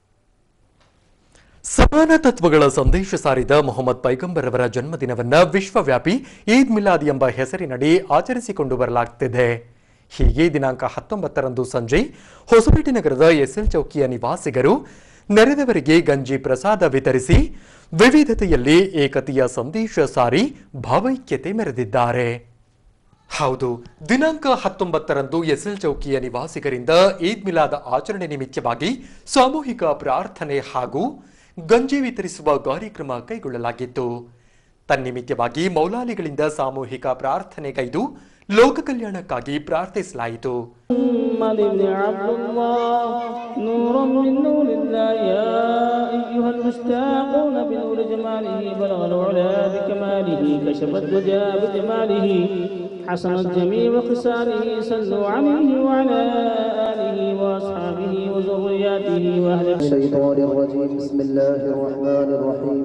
ಸಮಾನ ತತ್ವಗಳ ಸಂದೇಶ ಸಾರಿದ ಮೊಹಮ್ಮದ್ ಪೈಗಂಬರ್ ಅವರ ಜನ್ಮದಿನವನ್ನ ವಿಶ್ವವ್ಯಾಪಿ ಈದ್ ಮಿಲಾದ್ ಎಂಬ ಹೆಸರಿನಡಿ ಆಚರಿಸಿಕೊಂಡು ಬರಲಾಗುತ್ತಿದೆ ಹೀಗೆ ದಿನಾಂಕ ಹತ್ತೊಂಬತ್ತರಂದು ಸಂಜೆ ಹೊಸಪೇಟೆ ನಗರದ ಎಸ್ಎಲ್ ಚೌಕಿಯ ನಿವಾಸಿಗರು ನೆರೆದವರಿಗೆ ಗಂಜಿ ಪ್ರಸಾದ ವಿತರಿಸಿ ವಿವಿಧತೆಯಲ್ಲಿ ಏಕತೆಯ ಸಂದೇಶ ಸಾರಿ ಭಾವೈಕ್ಯತೆ ಮೆರೆದಿದ್ದಾರೆ ಹೌದು ದಿನಾಂಕ ಹತ್ತೊಂಬತ್ತರಂದು ಎಸ್ಎಲ್ ಚೌಕಿಯ ನಿವಾಸಿಗರಿಂದ ಈದ್ ಮಿಲಾದ್ ಆಚರಣೆ ನಿಮಿತ್ತವಾಗಿ ಸಾಮೂಹಿಕ ಪ್ರಾರ್ಥನೆ ಹಾಗೂ ಗಂಜಿ ವಿತರಿಸುವ ಕಾರ್ಯಕ್ರಮ ಕೈಗೊಳ್ಳಲಾಗಿತ್ತು ತನ್ನಿಮಿತ್ತವಾಗಿ ಮೌಲಾಲಿಗಳಿಂದ ಸಾಮೂಹಿಕ ಪ್ರಾರ್ಥನೆಗೈದು ಲೋಕ ಕಲ್ಯಾಣಕ್ಕಾಗಿ ಪ್ರಾರ್ಥಿಸಲಾಯಿತು محمد بن عبد الله نورا من نور الله يا أيها المشتاقون بنور جماله بلغ العلا بكماله كشف الدجى بجماله حسن الجميع وخصاله صلوا عليه وعلى آله وأصحابه وذرياته وأهل الشيطان الرجيم بسم الله الرحمن الرحيم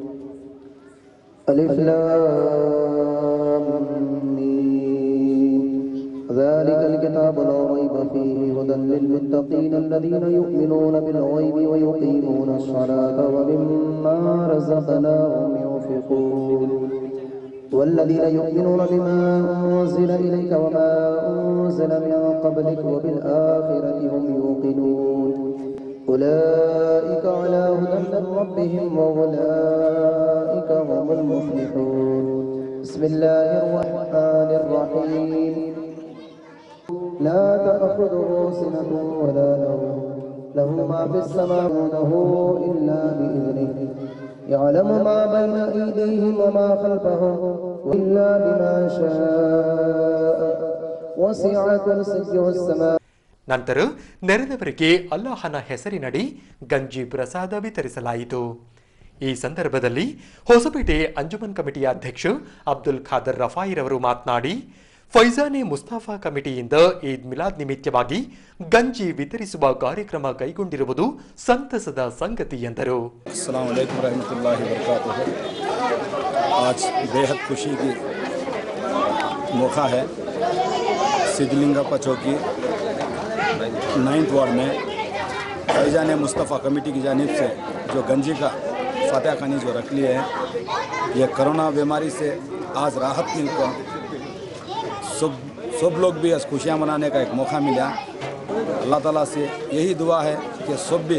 ألف لام ميم. ذلك الكتاب لا ريب فيه هدى للمتقين الذين يؤمنون بالغيب ويقيمون الصلاة ومما رزقناهم ينفقون والذين يؤمنون بما أنزل إليك وما أنزل من قبلك وبالآخرة هم يوقنون أولئك على هدى من ربهم وأولئك هم المفلحون بسم الله الرحمن الرحيم لا تأخذه سنة ولا نوم له ما في السماوات له إلا بإذنه يعلم ما بين أيديهم وما خلفهم إلا بما شاء وسع كرسيه السماوات ನಂತರ ನೆರೆದವರಿಗೆ ಅಲ್ಲಾಹನ ಹೆಸರಿನಡಿ ಗಂಜಿ ಪ್ರಸಾದ ವಿತರಿಸಲಾಯಿತು ಈ ಸಂದರ್ಭದಲ್ಲಿ ಹೊಸಪೇಟೆ ಅಂಜುಮನ್ ಕಮಿಟಿಯ ಅಧ್ಯಕ್ಷ ಅಬ್ದುಲ್ ಖಾದರ್ ರಫಾಯಿರವರು ಮಾತನಾಡಿ ಫೈಜಾನೆ ಮುಸ್ತಾಫಾ ಕಮಿಟಿಯಿಂದ ಈದ್ ಮಿಲಾದ್ ನಿಮಿತ್ತವಾಗಿ ಗಂಜಿ ವಿತರಿಸುವ ಕಾರ್ಯಕ್ರಮ ಕೈಗೊಂಡಿರುವುದು ಸಂತಸದ ಸಂಗತಿ ಎಂದರು अस्सलाम वालेकुम रहमतुल्लाहि वबरकातुहू आज बेहद खुशी की मौका है सिद्धलिंगप्पा चौकी नाइन्थ वार्ड में फैजान मुस्तफ़ा कमेटी की जानिब से जो गंजी का फतेह खानी जो रख लिए है ये कोरोना बीमारी से आज राहत मिलकर सब सब लोग भी आज खुशियाँ मनाने का एक मौका मिला अल्लाह ताला से यही दुआ है कि सब भी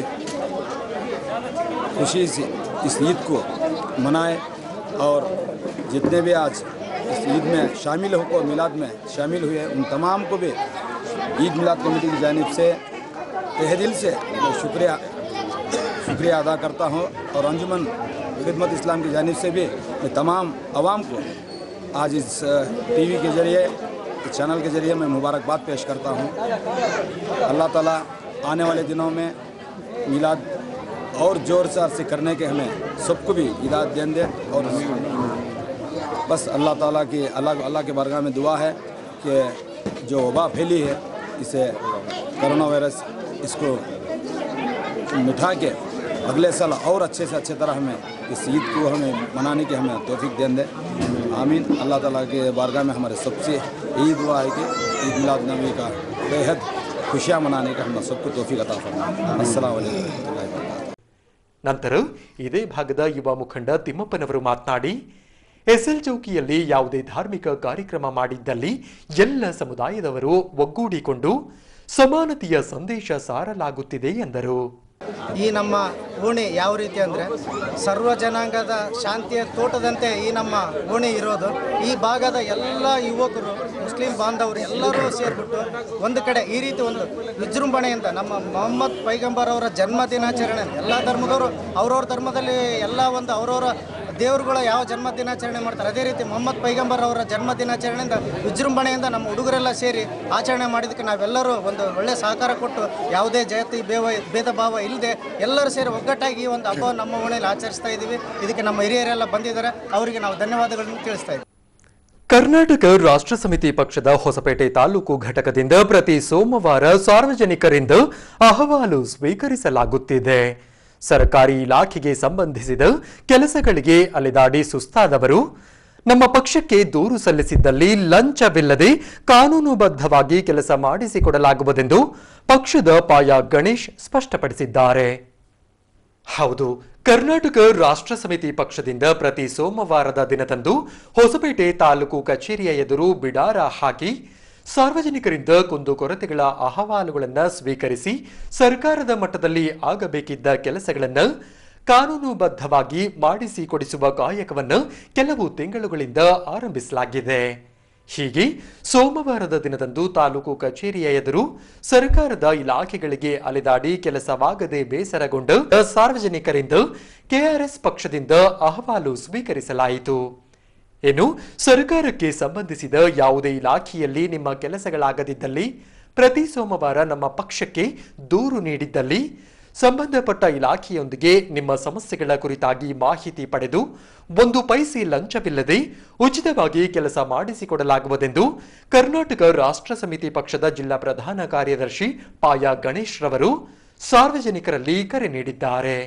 खुशी से इस ईद को मनाए और जितने भी आज इस ईद में शामिल होकर मिलाद में शामिल हुए उन तमाम को भी ईद मिलाद कमेटी की जानिब से तह दिल से मैं शुक्रिया शुक्रिया अदा करता हूँ और अंजुमन खिदमत इस्लाम की जानिब से भी मैं तमाम आवाम को आज इस टीवी के ज़रिए इस चैनल के ज़रिए मैं मुबारकबाद पेश करता हूँ अल्लाह ताला आने वाले दिनों में मिलाद और ज़ोर शोर से करने के हमें सबको भी हिदायत दें दे और बस अल्लाह ताला की अल्लाह अल्लाह के बारगाह में दुआ है कि जो वबा फैली है इसे कोरोना वायरस इसको मिटा के अगले साल और अच्छे से अच्छे तरह हमें इस ईद को हमें मनाने की हमें तोफ़ी दें दे आमीन अल्लाह ताला के बारगाह में हमारे सबसे यही दुआ है कि ईद मिलाद नबी का बेहद खुशियाँ मनाने का हम सबको तोफ़ी अता फरमाए अस्सलाम वालेकुम रहमतुल्लाहि व बरकातहू। ನಂತರ ಇದೇ ಭಾಗದ ಯುವ ಮುಖಂಡ ತಿಮ್ಮಪ್ಪನವರು ಮಾತನಾಡಿ ಎಸ್ಎಲ್ ಚೌಕಿಯಲ್ಲಿ ಯಾವುದೇ ಧಾರ್ಮಿಕ ಕಾರ್ಯಕ್ರಮ ಮಾಡಿದ್ದಲ್ಲಿ ಎಲ್ಲ ಸಮುದಾಯದವರು ಒಗ್ಗೂಡಿಕೊಂಡು ಸಮಾನತೆಯ ಸಂದೇಶ ಸಾರಲಾಗುತ್ತಿದೆ ಎಂದರು ಈ ನಮ್ಮ ಓಣಿ ಯಾವ ರೀತಿ ಅಂದರೆ ಸರ್ವ ಜನಾಂಗದ ಶಾಂತಿಯ ತೋಟದಂತೆ ಈ ನಮ್ಮ ಓಣಿ ಇರೋದು ಈ ಭಾಗದ ಎಲ್ಲ ಯುವಕರು ಮುಸ್ಲಿಂ ಬಾಂಧವರು ಎಲ್ಲರೂ ಸೇರಿಬಿಟ್ಟು ಒಂದು ಕಡೆ ಈ ರೀತಿ ಒಂದು ವಿಜೃಂಭಣೆಯಿಂದ ನಮ್ಮ ಮೊಹಮ್ಮದ್ ಪೈಗಂಬರ್ ಅವರ ಜನ್ಮ ದಿನಾಚರಣೆ ಎಲ್ಲ ಧರ್ಮದವರು ಅವ್ರವ್ರ ಧರ್ಮದಲ್ಲಿ ಎಲ್ಲ ಒಂದು ಅವರವರ ದೇವರುಗಳ ಯಾವ ಜನ್ಮ ದಿನಾಚರಣೆ ಮಾಡ್ತಾರೆ ಅದೇ ರೀತಿ ಮೊಹಮ್ಮದ್ ಪೈಗಂಬರ್ ಅವರ ಜನ್ಮ ದಿನಾಚರಣೆಯಿಂದ ವಿಜೃಂಭಣೆಯಿಂದ ನಮ್ಮ ಹುಡುಗರೆಲ್ಲ ಸೇರಿ ಆಚರಣೆ ಮಾಡಿದ್ದಕ್ಕೆ ನಾವೆಲ್ಲರೂ ಒಂದು ಒಳ್ಳೆ ಸಹಕಾರ ಕೊಟ್ಟು ಯಾವುದೇ ಜಾತಿ ಬೇವ ಭೇದ ಭಾವ ಇಲ್ಲದೆ ಎಲ್ಲರೂ ಸೇರಿ ಒಗ್ಗಟ್ಟಾಗಿ ಈ ಒಂದು ಹಬ್ಬ ನಮ್ಮ ಓಣೆಯಲ್ಲಿ ಆಚರಿಸ್ತಾ ಇದ್ದೀವಿ ಇದಕ್ಕೆ ನಮ್ಮ ಹಿರಿಯರೆಲ್ಲ ಬಂದಿದ್ದಾರೆ ಅವರಿಗೆ ನಾವು ಧನ್ಯವಾದಗಳನ್ನು ತಿಳಿಸ್ತಾ ಇದ್ದೀವಿ ಕರ್ನಾಟಕ ರಾಷ್ಟ್ರ ಸಮಿತಿ ಪಕ್ಷದ ಹೊಸಪೇಟೆ ತಾಲೂಕು ಘಟಕದಿಂದ ಪ್ರತಿ ಸೋಮವಾರ ಸಾರ್ವಜನಿಕರಿಂದ ಅಹವಾಲು ಸ್ವೀಕರಿಸಲಾಗುತ್ತಿದೆ ಸರ್ಕಾರಿ ಇಲಾಖೆಗೆ ಸಂಬಂಧಿಸಿದ ಕೆಲಸಗಳಿಗೆ ಅಲೆದಾಡಿ ಸುಸ್ತಾದವರು ನಮ್ಮ ಪಕ್ಷಕ್ಕೆ ದೂರು ಸಲ್ಲಿಸಿದ್ದಲ್ಲಿ ಲಂಚವಿಲ್ಲದೆ ಕಾನೂನುಬದ್ಧವಾಗಿ ಕೆಲಸ ಮಾಡಿಸಿಕೊಡಲಾಗುವುದೆಂದು ಪಕ್ಷದ ಪಾಯ ಗಣೇಶ್ ಸ್ಪಷ್ಟಪಡಿಸಿದ್ದಾರೆ ಹೌದು ಕರ್ನಾಟಕ ರಾಷ್ಟ್ರ ಸಮಿತಿ ಪಕ್ಷದಿಂದ ಪ್ರತಿ ಸೋಮವಾರದ ದಿನದಂದು ಹೊಸಪೇಟೆ ತಾಲೂಕು ಕಚೇರಿಯ ಎದುರು ಬಿಡಾರ ಹಾಕಿ ಸಾರ್ವಜನಿಕರಿಂದ ಕುಂದುಕೊರತೆಗಳ ಅಹವಾಲುಗಳನ್ನು ಸ್ವೀಕರಿಸಿ ಸರ್ಕಾರದ ಮಟ್ಟದಲ್ಲಿ ಆಗಬೇಕಿದ್ದ ಕೆಲಸಗಳನ್ನು ಕಾನೂನುಬದ್ಧವಾಗಿ ಮಾಡಿಸಿಕೊಡಿಸುವ ಕಾಯಕವನ್ನು ಕೆಲವು ತಿಂಗಳುಗಳಿಂದ ಆರಂಭಿಸಲಾಗಿದೆ ಹೀಗೆ ಸೋಮವಾರದ ದಿನದಂದು ತಾಲೂಕು ಕಚೇರಿಯ ಎದುರು ಸರ್ಕಾರದ ಇಲಾಖೆಗಳಿಗೆ ಅಲೆದಾಡಿ ಕೆಲಸವಾಗದೆ ಬೇಸರಗೊಂಡ ಸಾರ್ವಜನಿಕರಿಂದ ಕೆಆರ್ಎಸ್ ಪಕ್ಷದಿಂದ ಅಹವಾಲು ಸ್ವೀಕರಿಸಲಾಯಿತು ಇನ್ನು ಸರ್ಕಾರಕ್ಕೆ ಸಂಬಂಧಿಸಿದ ಯಾವುದೇ ಇಲಾಖೆಯಲ್ಲಿ ನಿಮ್ಮ ಕೆಲಸಗಳಾಗದಿದ್ದಲ್ಲಿ ಪ್ರತಿ ಸೋಮವಾರ ನಮ್ಮ ಪಕ್ಷಕ್ಕೆ ದೂರು ನೀಡಿದ್ದಲ್ಲಿ ಸಂಬಂಧಪಟ್ಟ ಇಲಾಖೆಯೊಂದಿಗೆ ನಿಮ್ಮ ಸಮಸ್ಯೆಗಳ ಕುರಿತಾಗಿ ಮಾಹಿತಿ ಪಡೆದು ಒಂದು ಪೈಸೆ ಲಂಚವಿಲ್ಲದೆ ಉಚಿತವಾಗಿ ಕೆಲಸ ಮಾಡಿಸಿಕೊಡಲಾಗುವುದೆಂದು ಕರ್ನಾಟಕ ರಾಷ್ಟ್ರ ಸಮಿತಿ ಪಕ್ಷದ ಜಿಲ್ಲಾ ಪ್ರಧಾನ ಕಾರ್ಯದರ್ಶಿ ಪಾಯ ಗಣೇಶ್ ರವರು ಸಾರ್ವಜನಿಕರಲ್ಲಿ ಕರೆ ನೀಡಿದ್ದಾರೆ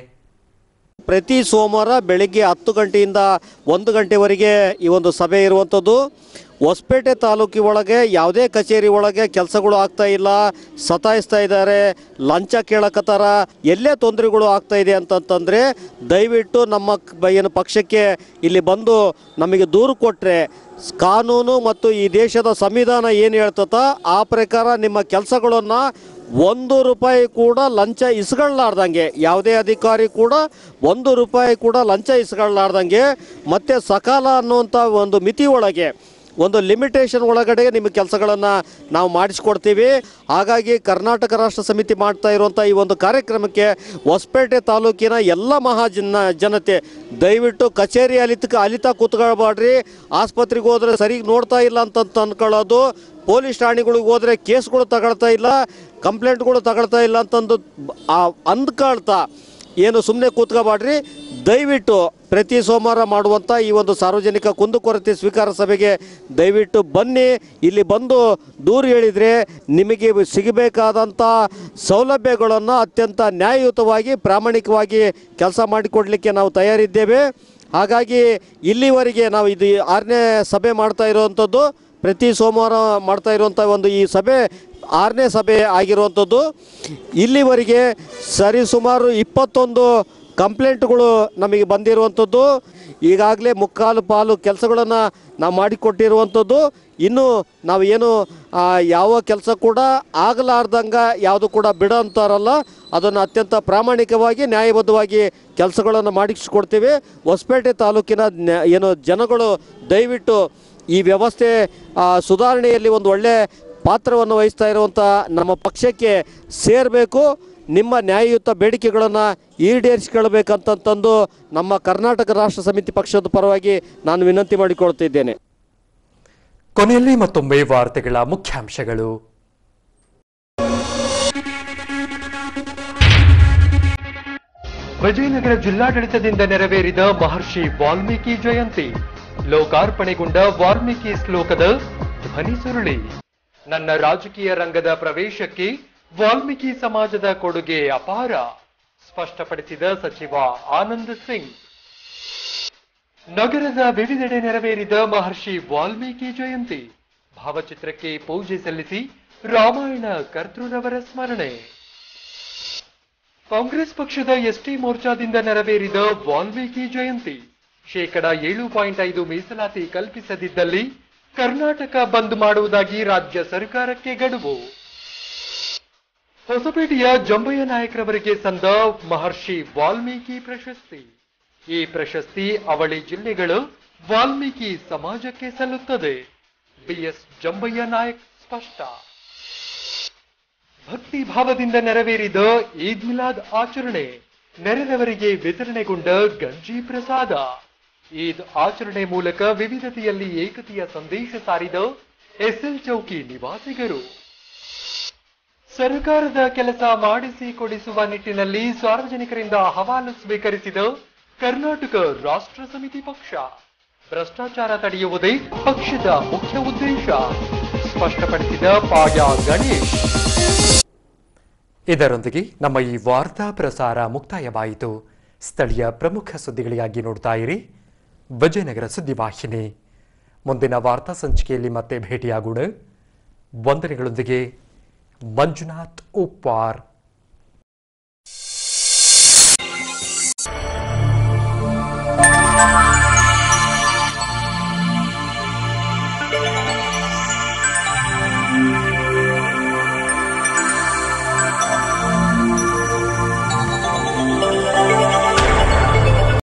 ಪ್ರತಿ ಸೋಮವಾರ ಬೆಳಗ್ಗೆ ಹತ್ತು ಗಂಟೆಯಿಂದ ಒಂದು ಗಂಟೆವರೆಗೆ ಈ ಒಂದು ಸಭೆ ಇರುವಂಥದ್ದು ಹೊಸಪೇಟೆ ತಾಲೂಕಿ ಒಳಗೆ ಯಾವುದೇ ಕಚೇರಿ ಒಳಗೆ ಕೆಲಸಗಳು ಆಗ್ತಾ ಇಲ್ಲ ಸತಾಯಿಸ್ತಾ ಇದ್ದಾರೆ ಲಂಚ ಕೇಳಕತ್ತಾರ ಎಲ್ಲೇ ತೊಂದರೆಗಳು ಆಗ್ತಾ ಇದೆ ಅಂತಂತಂದರೆ ದಯವಿಟ್ಟು ನಮ್ಮ ಕ- ಏನು ಪಕ್ಷಕ್ಕೆ ಇಲ್ಲಿ ಬಂದು ನಮಗೆ ದೂರು ಕೊಟ್ಟರೆ ಕಾನೂನು ಮತ್ತು ಈ ದೇಶದ ಸಂವಿಧಾನ ಏನು ಹೇಳ್ತತ ಆ ಪ್ರಕಾರ ನಿಮ್ಮ ಕೆಲಸಗಳನ್ನು ಒಂದು ರೂಪಾಯಿ ಕೂಡ ಲಂಚ ಇಸ್ಕೊಳ್ಳಾರ್ದಂಗೆ ಯಾವುದೇ ಅಧಿಕಾರಿ ಕೂಡ ಒಂದು ರೂಪಾಯಿ ಕೂಡ ಲಂಚ ಇಸ್ಕೊಳ್ಳಾರ್ದಂಗೆ ಮತ್ತು ಸಕಾಲ ಅನ್ನುವಂಥ ಒಂದು ಮಿತಿ ಒಳಗೆ ಒಂದು ಲಿಮಿಟೇಷನ್ ಒಳಗಡೆ ನಿಮ್ಮ ಕೆಲಸಗಳನ್ನು ನಾವು ಮಾಡಿಸ್ಕೊಡ್ತೀವಿ ಹಾಗಾಗಿ ಕರ್ನಾಟಕ ರಾಷ್ಟ್ರ ಸಮಿತಿ ಮಾಡ್ತಾ ಇರುವಂಥ ಈ ಒಂದು ಕಾರ್ಯಕ್ರಮಕ್ಕೆ ಹೊಸಪೇಟೆ ತಾಲೂಕಿನ ಎಲ್ಲ ಮಹಾಜನ ಜನತೆ ದಯವಿಟ್ಟು ಕಚೇರಿ ಅಲಿತ ಅಲಿತಾ ಕೂತ್ಕೊಳ್ಬೇಡ್ರಿ ಆಸ್ಪತ್ರೆಗೆ ಹೋದ್ರೆ ಸರಿಗೆ ನೋಡ್ತಾ ಇಲ್ಲ ಅಂತ ಅಂದ್ಕೊಳ್ಳೋದು ಪೊಲೀಸ್ ಠಾಣೆಗಳಿಗೆ ಹೋದರೆ ಕೇಸ್ಗಳು ತಗೊಳ್ತಾ ಇಲ್ಲ ಕಂಪ್ಲೇಂಟ್ಗಳು ತಗೊಳ್ತಾ ಇಲ್ಲ ಅಂತಂದು ಆ ಅಂದ್ಕೊಳ್ತಾ ಏನು ಸುಮ್ಮನೆ ಕೂತ್ಕೋಬಾಡ್ರಿ ದಯವಿಟ್ಟು ಪ್ರತಿ ಸೋಮವಾರ ಮಾಡುವಂಥ ಈ ಒಂದು ಸಾರ್ವಜನಿಕ ಕುಂದುಕೊರತೆ ಸ್ವೀಕಾರ ಸಭೆಗೆ ದಯವಿಟ್ಟು ಬನ್ನಿ ಇಲ್ಲಿ ಬಂದು ದೂರು ಹೇಳಿದರೆ ನಿಮಗೆ ಸಿಗಬೇಕಾದಂಥ ಸೌಲಭ್ಯಗಳನ್ನು ಅತ್ಯಂತ ನ್ಯಾಯಯುತವಾಗಿ ಪ್ರಾಮಾಣಿಕವಾಗಿ ಕೆಲಸ ಮಾಡಿಕೊಡಲಿಕ್ಕೆ ನಾವು ತಯಾರಿದ್ದೇವೆ ಹಾಗಾಗಿ ಇಲ್ಲಿವರೆಗೆ ನಾವು ಇದು ಆರನೇ ಸಭೆ ಮಾಡ್ತಾ ಇರುವಂಥದ್ದು ಪ್ರತಿ ಸೋಮವಾರ ಮಾಡ್ತಾ ಇರುವಂಥ ಒಂದು ಈ ಸಭೆ ಆರನೇ ಸಭೆ ಆಗಿರುವಂಥದ್ದು ಇಲ್ಲಿವರೆಗೆ ಸರಿಸುಮಾರು ಇಪ್ಪತ್ತೊಂದು ಕಂಪ್ಲೇಂಟ್ಗಳು ನಮಗೆ ಬಂದಿರುವಂಥದ್ದು ಈಗಾಗಲೇ ಮುಕ್ಕಾಲು ಪಾಲು ಕೆಲಸಗಳನ್ನು ನಾವು ಮಾಡಿಕೊಟ್ಟಿರುವಂಥದ್ದು ಇನ್ನು ನಾವು ಏನು ಆ, ಯಾವ ಕೆಲಸ ಕೂಡ ಆಗಲಾರ್ದಂಗ ಯಾವುದು ಕೂಡ ಬಿಡ ಅಂತಾರಲ್ಲ ಅದನ್ನು ಅತ್ಯಂತ ಪ್ರಾಮಾಣಿಕವಾಗಿ ನ್ಯಾಯಬದ್ಧವಾಗಿ ಕೆಲಸಗಳನ್ನು ಮಾಡಿಸ್ಕೊಡ್ತೀವಿ ಹೊಸಪೇಟೆ ತಾಲೂಕಿನ ನ್ಯಾ- ಏನು ಜನಗಳು ದಯವಿಟ್ಟು ಈ ವ್ಯವಸ್ಥೆ ಆ, ಸುಧಾರಣೆಯಲ್ಲಿ ಒಂದು ಒಳ್ಳೆ ಪಾತ್ರವನ್ನು ವಹಿಸ್ತಾ ಇರುವಂಥ ನಮ್ಮ ಪಕ್ಷಕ್ಕೆ ಸೇರಬೇಕು ನಿಮ್ಮ ನ್ಯಾಯಯುತ ಬೇಡಿಕೆಗಳನ್ನು ಈಡೇರಿಸಿಕೊಳ್ಬೇಕಂತಂದು ನಮ್ಮ ಕರ್ನಾಟಕ ರಾಷ್ಟ್ರ ಸಮಿತಿ ಪಕ್ಷದ ಪರವಾಗಿ ನಾನು ವಿನಂತಿ ಮಾಡಿಕೊಳ್ತಿದ್ದೇನೆ ಕೊನೆಯಲ್ಲಿ ಮತ್ತೊಮ್ಮೆ ವಾರ್ತೆಗಳ ಮುಖ್ಯಾಂಶಗಳು ವಿಜಯನಗರ ಜಿಲ್ಲಾಡಳಿತದಿಂದ ನೆರವೇರಿದ ಮಹರ್ಷಿ ವಾಲ್ಮೀಕಿ ಜಯಂತಿ ಲೋಕಾರ್ಪಣೆಗೊಂಡ ವಾಲ್ಮೀಕಿ ಶ್ಲೋಕದ ಧ್ವನಿ ಸುರುಳಿ ನನ್ನ ರಾಜಕೀಯ ರಂಗದ ಪ್ರವೇಶಕ್ಕೆ ವಾಲ್ಮೀಕಿ ಸಮಾಜದ ಕೊಡುಗೆ ಅಪಾರ ಸ್ಪಷ್ಟಪಡಿಸಿದ ಸಚಿವ ಆನಂದ್ ಸಿಂಗ್ ನಗರದ ವಿವಿಧೆಡೆ ನೆರವೇರಿದ ಮಹರ್ಷಿ ವಾಲ್ಮೀಕಿ ಜಯಂತಿ ಭಾವಚಿತ್ರಕ್ಕೆ ಪೂಜೆ ಸಲ್ಲಿಸಿ ರಾಮಾಯಣ ಕರ್ತೃರವರ ಸ್ಮರಣೆ ಕಾಂಗ್ರೆಸ್ ಪಕ್ಷದ ಎಸ್ಟಿ ಮೋರ್ಚಾದಿಂದ ನೆರವೇರಿದ ವಾಲ್ಮೀಕಿ ಜಯಂತಿ ಶೇಕಡ ಏಳು ಪಾಯಿಂಟ್ ಐದು ಮೀಸಲಾತಿ ಕಲ್ಪಿಸದಿದ್ದಲ್ಲಿ ಕರ್ನಾಟಕ ಬಂದ್ ಮಾಡುವುದಾಗಿ ರಾಜ್ಯ ಸರ್ಕಾರಕ್ಕೆ ಗಡುವು ಹೊಸಪೇಟೆಯ ಜಂಬಯ್ಯ ನಾಯಕರವರಿಗೆ ಸಂದ ಮಹರ್ಷಿ ವಾಲ್ಮೀಕಿ ಪ್ರಶಸ್ತಿ ಈ ಪ್ರಶಸ್ತಿ ಅವಳಿ ಜಿಲ್ಲೆಗಳು ವಾಲ್ಮೀಕಿ ಸಮಾಜಕ್ಕೆ ಸಲ್ಲುತ್ತದೆ ಬಿಎಸ್ ಜಂಬಯ್ಯ ನಾಯಕ್ ಸ್ಪಷ್ಟ ಭಕ್ತಿ ಭಾವದಿಂದ ನೆರವೇರಿದ ಈದ್ ಮಿಲಾದ್ ಆಚರಣೆ ನೆರೆದವರಿಗೆ ವಿತರಣೆಗೊಂಡ ಗಂಜಿ ಪ್ರಸಾದ ಈದ್ ಆಚರಣೆ ಮೂಲಕ ವಿವಿಧತೆಯಲ್ಲಿ ಏಕತೆಯ ಸಂದೇಶ ಸಾರಿದ ಎಸ್ಎಲ್ ಚೌಕಿ ನಿವಾಸಿಗರು ಸರ್ಕಾರದ ಕೆಲಸ ಮಾಡಿಸಿ ಕೊಡಿಸುವ ನಿಟ್ಟಿನಲ್ಲಿ ಸಾರ್ವಜನಿಕರಿಂದ ಅಹವಾಲು ಸ್ವೀಕರಿಸಿದ ಕರ್ನಾಟಕ ರಾಷ್ಟ್ರ ಸಮಿತಿ ಪಕ್ಷ ಭ್ರಷ್ಟಾಚಾರ ತಡೆಯುವುದೇ ಪಕ್ಷದ ಮುಖ್ಯ ಉದ್ದೇಶ ಸ್ಪಷ್ಟಪಡಿಸಿದ ಪಾಯ ಗಣೇಶ್ ಇದರೊಂದಿಗೆ ನಮ್ಮ ಈ ವಾರ್ತಾ ಪ್ರಸಾರ ಮುಕ್ತಾಯವಾಯಿತು ಸ್ಥಳೀಯ ಪ್ರಮುಖ ಸುದ್ದಿಗಳಿಗಾಗಿ ನೋಡ್ತಾ ಇರಿ ವಿಜಯನಗರ ಸುದ್ದಿವಾಹಿನಿ ಮುಂದಿನ ವಾರ್ತಾ ಸಂಚಿಕೆಯಲ್ಲಿ ಮತ್ತೆ ಭೇಟಿಯಾಗೋಣ ವಂದನೆಗಳೊಂದಿಗೆ ಮಂಜುನಾಥ್ ಉಪ್ಪಾರ್ Thank you.